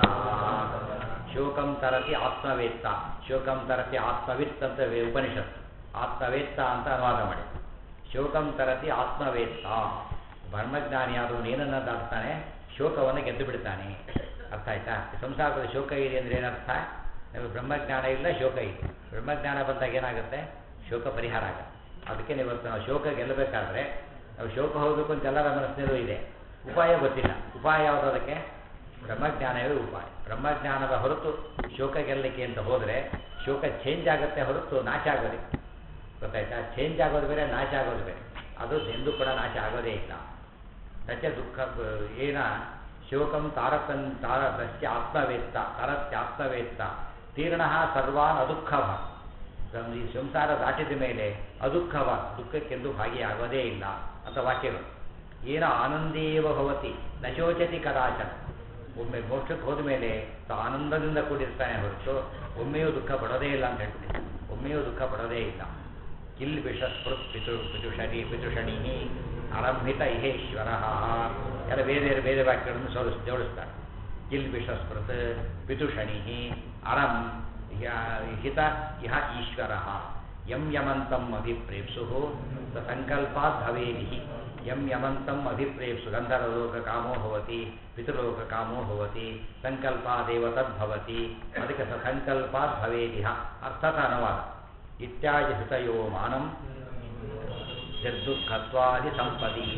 ಶೋಕಂ ತರತಿ ಆತ್ಮವೇತ್ತ ಶೋಕಂ ತರತಿ ಆತ್ಮವಿತ್ ಅಂತ ವೇ- ಉಪನಿಷತ್ತು ಆತ್ಮವೇತ್ತ ಅಂತ ಅನುವಾದ ಮಾಡಿ ಶೋಕಂ ತರತಿ ಆತ್ಮವೇತ್ತ ಬ್ರಹ್ಮಜ್ಞಾನಿಯಾದವನು ಏನನ್ನ ದಾಟ್ತಾನೆ ಶೋಕವನ್ನು ಗೆದ್ದು ಬಿಡ್ತಾನೆ ಅರ್ಥ ಆಯ್ತಾ ಈ ಸಂಸಾರದಲ್ಲಿ ಶೋಕ ಇದೆ ಅಂದ್ರೆ ಏನರ್ಥ ನಮಗೆ ಬ್ರಹ್ಮಜ್ಞಾನ ಇಲ್ಲ ಶೋಕ ಇದೆ ಬ್ರಹ್ಮಜ್ಞಾನ ಬಂದಾಗ ಏನಾಗುತ್ತೆ ಶೋಕ ಪರಿಹಾರ ಆಗುತ್ತೆ ಅದಕ್ಕೆ ಇವತ್ತು ನಾವು ಶೋಕ ಗೆಲ್ಲಬೇಕಾದ್ರೆ ನಾವು ಶೋಕ ಹೋಗಬೇಕು ಅಂತ ಎಲ್ಲರ ಮನಸ್ಸಿನಲ್ಲೂ ಇದೆ ಉಪಾಯ ಗೊತ್ತಿಲ್ಲ ಉಪಾಯ ಯಾವುದು ಅದಕ್ಕೆ ಬ್ರಹ್ಮಜ್ಞಾನವೇ ಉಪಾಯ ಬ್ರಹ್ಮಜ್ಞಾನದ ಹೊರತು ಶೋಕ ಗೆಲ್ಲಲಿಕ್ಕೆ ಅಂತ ಹೋದರೆ ಶೋಕ ಚೇಂಜ್ ಆಗುತ್ತೆ ಹೊರತು ನಾಶ ಆಗೋದಿಲ್ಲ ಗೊತ್ತಾಯ್ತಾ ಚೇಂಜ್ ಆಗೋದು ಬೇರೆ ನಾಶ ಆಗೋದು ಬೇರೆ ಅದು ಎಂದೂ ಕೂಡ ನಾಶ ಆಗೋದೇ ಇಲ್ಲ ನಚ ದುಃಖ ಏನ ಶೋಕಂ ತಾರತನ್ ತಾರತಸ್ಯ ಆತ್ಮವೇತ್ತ ತರಸ್ಯ ಆತ್ಮವೇತ್ತ ತೀರ್ಣ ಸರ್ವಾನ್ ಅದುಃಖವ ಈ ಸಂಸಾರ ದಾಟಿದ ಮೇಲೆ ಅದುಃಖವ ದುಃಖಕ್ಕೆಂದು ಭಾಗಿಯಾಗೋದೇ ಇಲ್ಲ ಅಂತ ವಾಕ್ಯಗಳು ಏನ ಆನಂದೇವ ಭವತಿ ನ ಶೋಚತಿ ಕದಾಚನ ಒಮ್ಮೆ ಮೋಕ್ಷಕ್ಕೆ ಹೋದ ಮೇಲೆ ತಾ ಆನಂದದಿಂದ ಕೂಡಿರ್ತಾನೆ ಹೊರತು ಒಮ್ಮೆಯೂ ದುಃಖ ಪಡೋದೇ ಇಲ್ಲ ಅಂತ ಹೇಳ್ಬಿಟ್ಟು ಒಮ್ಮೆಯೂ ದುಃಖ ಪಡೋದೇ ಇಲ್ಲ ಕಿಲ್ ವಿಷ ಸ್ಮೃತ್ ಪಿತು ಪಿತುಷಣಿ ಪಿತುಷಣಿ ಅರಂಭಿತ ಇಹೇಶ್ವರ ಎಲ್ಲ ಬೇರೆ ಬೇರೆ ಬೇರೆ ವಾಕ್ಯಗಳನ್ನು ಸೋಲಿಸ್ ಜೋಡಿಸ್ತಾರೆ ಕಿಲ್ ವಿಷಸ್ಮೃತ್ ಪಿತುಷಣಿ ಅರಂ ಯ- ಹಿತ ಇಹ ಈಶ್ವರ ಯಂ ಯಮಂತಂ ಅಭಿಪ್ರೇಪ್ಸು ಸ ಸಂಕಲ್ಪಾತ್ ಭವೇದಿಹಿ ಯಂ ಯಮಂತಂ ಅಭಿಪ್ರೇಪ್ಸು ಗಂಧರ್ವಲೋಕಕಾಮೋ ಭವತಿ ಪಿತೃಲೋಕಕಾಮೋ ಭವತಿ ಸಂಕಲ್ಪಾದೇವ ತದ್ಭವತಿ ಅದಕ್ಕೆ ಸ ಸಂಕಲ್ಪಾತ್ ಭವೇದಿಹ ಅರ್ಥದ ಅನುವಾದ ಇತ್ಯಾದಿ ಹೃತಯೋ ಮಾನಂ ನಿರ್ದುಃಖತ್ವಾದಿ ಸಂಪದಿ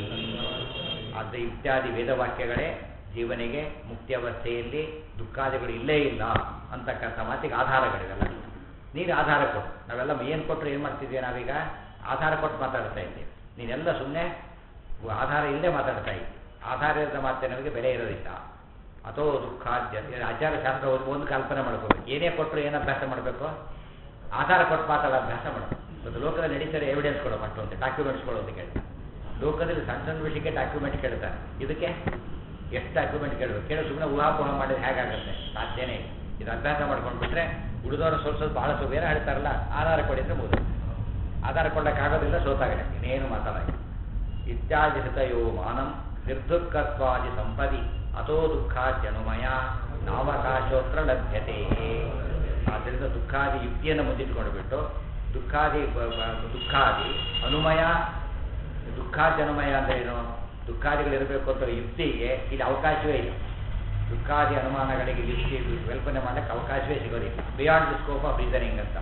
ಅದು ಇತ್ಯಾದಿ ವೇದವಾಕ್ಯಗಳೇ ಜೀವನಿಗೆ ಮುಕ್ತಿಯವಸ್ಥೆಯಲ್ಲಿ ದುಃಖಾದಿಗಳು ಇಲ್ಲೇ ಇಲ್ಲ ಅಂತಕ್ಕಂಥ ಮಾತಿಗೆ ಆಧಾರಗಳಿವೆಲ್ಲ ನೀನು ಆಧಾರ ಕೊಡು ನಾವೆಲ್ಲ ಏನು ಕೊಟ್ಟರು ಏನು ಮಾಡ್ತಿದ್ದೀವಿ ನಾವೀಗ ಆಧಾರ ಕೊಟ್ಟು ಮಾತಾಡ್ತಾ ಇದ್ದೀವಿ ನೀನೆಲ್ಲ ಸುಮ್ಮನೆ ಆಧಾರ ಇಲ್ಲದೆ ಮಾತಾಡ್ತಾ ಇದ್ದಿ ಆಧಾರ ಇಲ್ಲದ ಮಾತೆ ನಮಗೆ ಬೆಲೆ ಇರೋದಿಲ್ಲ ಅಥೋ ದುಃಖಾದ್ಯ ಆಚಾರ ಶಾಸ್ತ್ರ ಓದಿ ಒಂದು ಕಲ್ಪನೆ ಮಾಡ್ಕೋಬೇಕು ಏನೇ ಕೊಟ್ಟರು ಏನು ಅಭ್ಯಾಸ ಮಾಡಬೇಕು ಆಧಾರ ಕೊಟ್ಟು ಮಾತಾಡೋ ಅಭ್ಯಾಸ ಮಾಡಬೇಕು ಮತ್ತು ಲೋಕದಲ್ಲಿ ನಡೀತಾರೆ ಎವಿಡೆನ್ಸ್ ಕೊಡೋ ಮತ್ತೊಂದು ಡಾಕ್ಯುಮೆಂಟ್ಸ್ ಕೊಡು ಅಂತ ಕೇಳ್ತಾರೆ ಲೋಕದಲ್ಲಿ ಸಣ್ಣ ಸಣ್ಣ ವಿಷಯಕ್ಕೆ ಡಾಕ್ಯುಮೆಂಟ್ ಕೇಳ್ತಾರೆ ಇದಕ್ಕೆ ಎಷ್ಟು ಡಾಕ್ಯುಮೆಂಟ್ ಕೇಳಬೇಕು ಕೇಳಿ ಸುಮ್ಮನೆ ಊಹಾಪೋಹ ಮಾಡಿದ್ರೆ ಹೇಗಾಗುತ್ತೆ ಸಾಧ್ಯನೇ ಇಲ್ಲ. ಇದು ಅಭ್ಯಾಸ ಮಾಡ್ಕೊಂಡು ಬಿಟ್ರೆ ಉಳಿದವರು ಸ್ವಲ್ಪ ಸ್ವಲ್ಪ ಬಹಳ ಸ್ವಲ್ಪ ಏನೋ ಹೇಳ್ತಾರಲ್ಲ ಆಧಾರ ಕೊಡಿದ್ರೆ ಮುಗಿದು ಆಧಾರ ಕೊಡೋಕ್ಕಾಗೋದಿಲ್ಲ ಸೋತಾಗಡೆ ಇನ್ನೇನು ಮಾತಾಡೋದು ಇತ್ಯಾದಿ ಹೃತಯೋ ಮಾನಂ ನಿರ್ದುಃಖತ್ವಾದಿ ಸಂಪದಿ ಅಥೋ ದುಃಖಾದ್ಯನುಮಯ ನಾವಕಾಶೋತ್ರ ಲಭ್ಯತೆ ಆದ್ದರಿಂದ ದುಃಖಾದಿ ಯುಕ್ತಿಯನ್ನು ಮುಂದಿಟ್ಕೊಂಡು ಬಿಟ್ಟು ದುಃಖಾದಿ ಬ- ಬ- ದುಃಖಾದಿ ಅನುಮಯ ದುಃಖಾದ್ಯನುಮಯ ಅಂದ್ರೆ ಏನು ದುಃಖಾದಿಗಳಿರಬೇಕು ಅಂತ ಯುಕ್ತಿಗೆ ಇಲ್ಲಿ ಅವಕಾಶವೇ ಇಲ್ಲ ದುಃಖಾದಿ ಅನುಮಾನಗಳಿಗೆ ಯುಕ್ತಿ ಕಲ್ಪನೆ ಮಾಡಕ್ಕೆ ಅವಕಾಶವೇ ಸಿಗೋದಿಲ್ಲ beyond the scope of reasoning ಅಂತ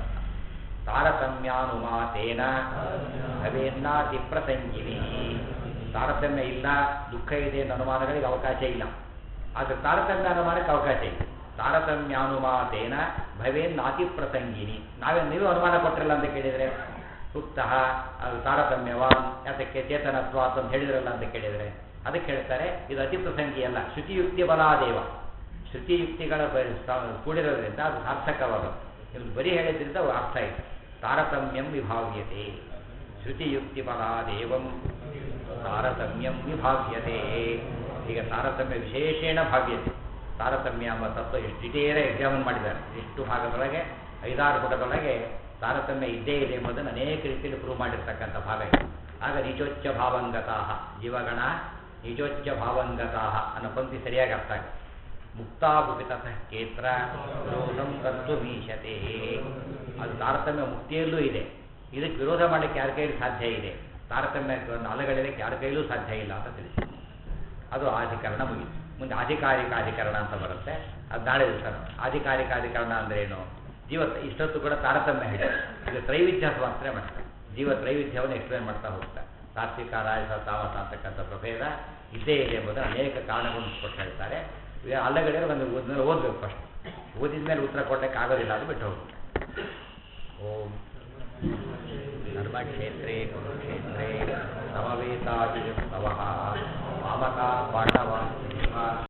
ತಾರತಮ್ಯಾನುಮಾತೇನ ಅವೇನ್ನಾತಿ ಪ್ರಸಂಗಿನಿ ತಾರತಮ್ಯ ಇಲ್ಲ ದುಃಖ ಇದೆ ಅನ್ನೋ ಅನುಮಾನಗಳಿಗೆ ಅವಕಾಶ ಇಲ್ಲ ಆದರೆ ತಾರತಮ್ಯ ಅನುಮಾನಕ್ಕೆ ಅವಕಾಶ ಇದೆ ತಾರತಮ್ಯಾನುಮಾತೇನ ಭವೇನ್ನಾತಿ ಪ್ರಸಂಗಿನಿ ನಾವೇ ನೀವು ಅನುಮಾನ ಕೊಟ್ಟಿರಲ್ಲ ಅಂತ ಕೇಳಿದರೆ ಉಕ್ತ ಅದು ತಾರತಮ್ಯವಾನ್ ಯಾತಕ್ಕೆ ಚೇತನತ್ವ ಅಂತ ಹೇಳಿದ್ರಲ್ಲ ಅಂತ ಕೇಳಿದರೆ ಅದಕ್ಕೆ ಹೇಳ್ತಾರೆ ಇದು ಅತಿ ಪ್ರಸಂಗಿ ಅಲ್ಲ ಶ್ರುತಿಯುಕ್ತಿ ಬಲಾದೇವ ಶ್ರುತಿಯುಕ್ತಿಗಳ ಬ- ಸ- ಕೂಡಿರೋದ್ರಿಂದ ಅದು ಸಾರ್ಥಕವಾಗುತ್ತೆ ಇದು ಬರೀ ಹೇಳಿದ್ರಿಂದ ಅವು ಅರ್ಥ ಇದೆ ತಾರತಮ್ಯಂ ವಿಭಾವ್ಯತೆ ಶ್ರುತಿಯುಕ್ತಿ ಬಲಾದೇವಂ ತಾರತಮ್ಯಂ ವಿಭಾವ್ಯತೆ ಈಗ ತಾರತಮ್ಯ ವಿಶೇಷೇಣ ಭಾವ್ಯತೆ ತಾರತಮ್ಯ ಎಂಬ ತತ್ವ ಎಷ್ಟು ಡಿಟೇಲ್ ಎಕ್ಸಾಮಿನ್ ಮಾಡಿದ್ದಾರೆ ಎಷ್ಟು ಭಾಗದೊಳಗೆ ಐದಾರು ಪುಟದೊಳಗೆ ತಾರತಮ್ಯ ಇದ್ದೇ ಇದೆ ಎಂಬುದನ್ನು ಅನೇಕ ರೀತಿಯಲ್ಲಿ ಪ್ರೂವ್ ಮಾಡಿರ್ತಕ್ಕಂಥ ಭಾಗ ಇದೆ ಆಗ ನಿಜೋಚ್ಚ ಭಾವಂಗತಾಹ ಜೀವಗಣ ನಿಜೋಚ್ಚ ಭಾವಂಗತಾಹ ಅನ್ನೋ ಪಂಕ್ತಿ ಸರಿಯಾಗಿ ಅರ್ಥ ಆಗುತ್ತೆ ಮುಕ್ತಾಗುಪಿತಃ ಕೇತ್ರ ವಿರೋಧಂ ಕರ್ತು ಮೀಶತೆ ಅದು ತಾರತಮ್ಯ ಮುಕ್ತಿಯಲ್ಲೂ ಇದೆ ಇದಕ್ಕೆ ವಿರೋಧ ಮಾಡಲಿಕ್ಕೆ ಯಾರ ಕೈಯಲ್ಲಿ ಸಾಧ್ಯ ಇದೆ ತಾರತಮ್ಯ ಅಲಗಡಲಿಕ್ಕೆ ಯಾರ ಕೈಲೂ ಸಾಧ್ಯ ಇಲ್ಲ ಅಂತ ತಿಳಿಸಿ ಅದು ಆಧಿಕರಣ ಮುಗಿತು ಮುಂದೆ ಆಧಿಕಾರಿಕ ಅಧಿಕರಣ ಅಂತ ಬರುತ್ತೆ ಅದು ನಾಳೆ ದಿವಸ ನೋಡಿ. ಆಧಿಕಾರಿಕ ಅಧಿಕರಣ ಅಂದ್ರೆ ಏನು ಜೀವ ಇಷ್ಟೊತ್ತು ಕೂಡ ತಾರತಮ್ಯ ಹೇಳಿ ಇದು ತ್ರೈವಿಧ್ಯ ಮಾತ್ರ ಮಾಡ್ತಾರೆ ಜೀವ ತ್ರೈವಿಧ್ಯವನ್ನು ಎಕ್ಸ್ಪ್ಲೇನ್ ಮಾಡ್ತಾ ಹೋಗ್ತಾರೆ ಸಾತ್ವಿಕ ರಾಜಸ ತಾಮಸ ಅಂತಕ್ಕಂಥ ಪ್ರಭೇದ ಇದ್ದೇ ಇದೆ ಎಂಬುದನ್ನು ಅನೇಕ ಕಾರಣಗಳನ್ನು ಕೊಟ್ಟು ಹೇಳ್ತಾರೆ ಈಗ ಅಲ್ಲಗಡೆ ಒಂದು ಓದ್ಮೇಲೆ ಓದಬೇಕು ಫಸ್ಟ್ ಓದಿದ ಮೇಲೆ ಉತ್ತರ ಕೊಡಕ್ಕೆ ಆಗೋದಿಲ್ಲ ಅದು ಬಿಟ್ಟು ಹೋಗ್ಬೇಕು ಓಂ ಧರ್ಮಕ್ಷೇತ್ರೇ ಕುರುಕ್ಷೇತ್ರೇ ಸಮವೇತಾದಿಸ್ತವ ಮಾಮಕ ಪಾಂಡವ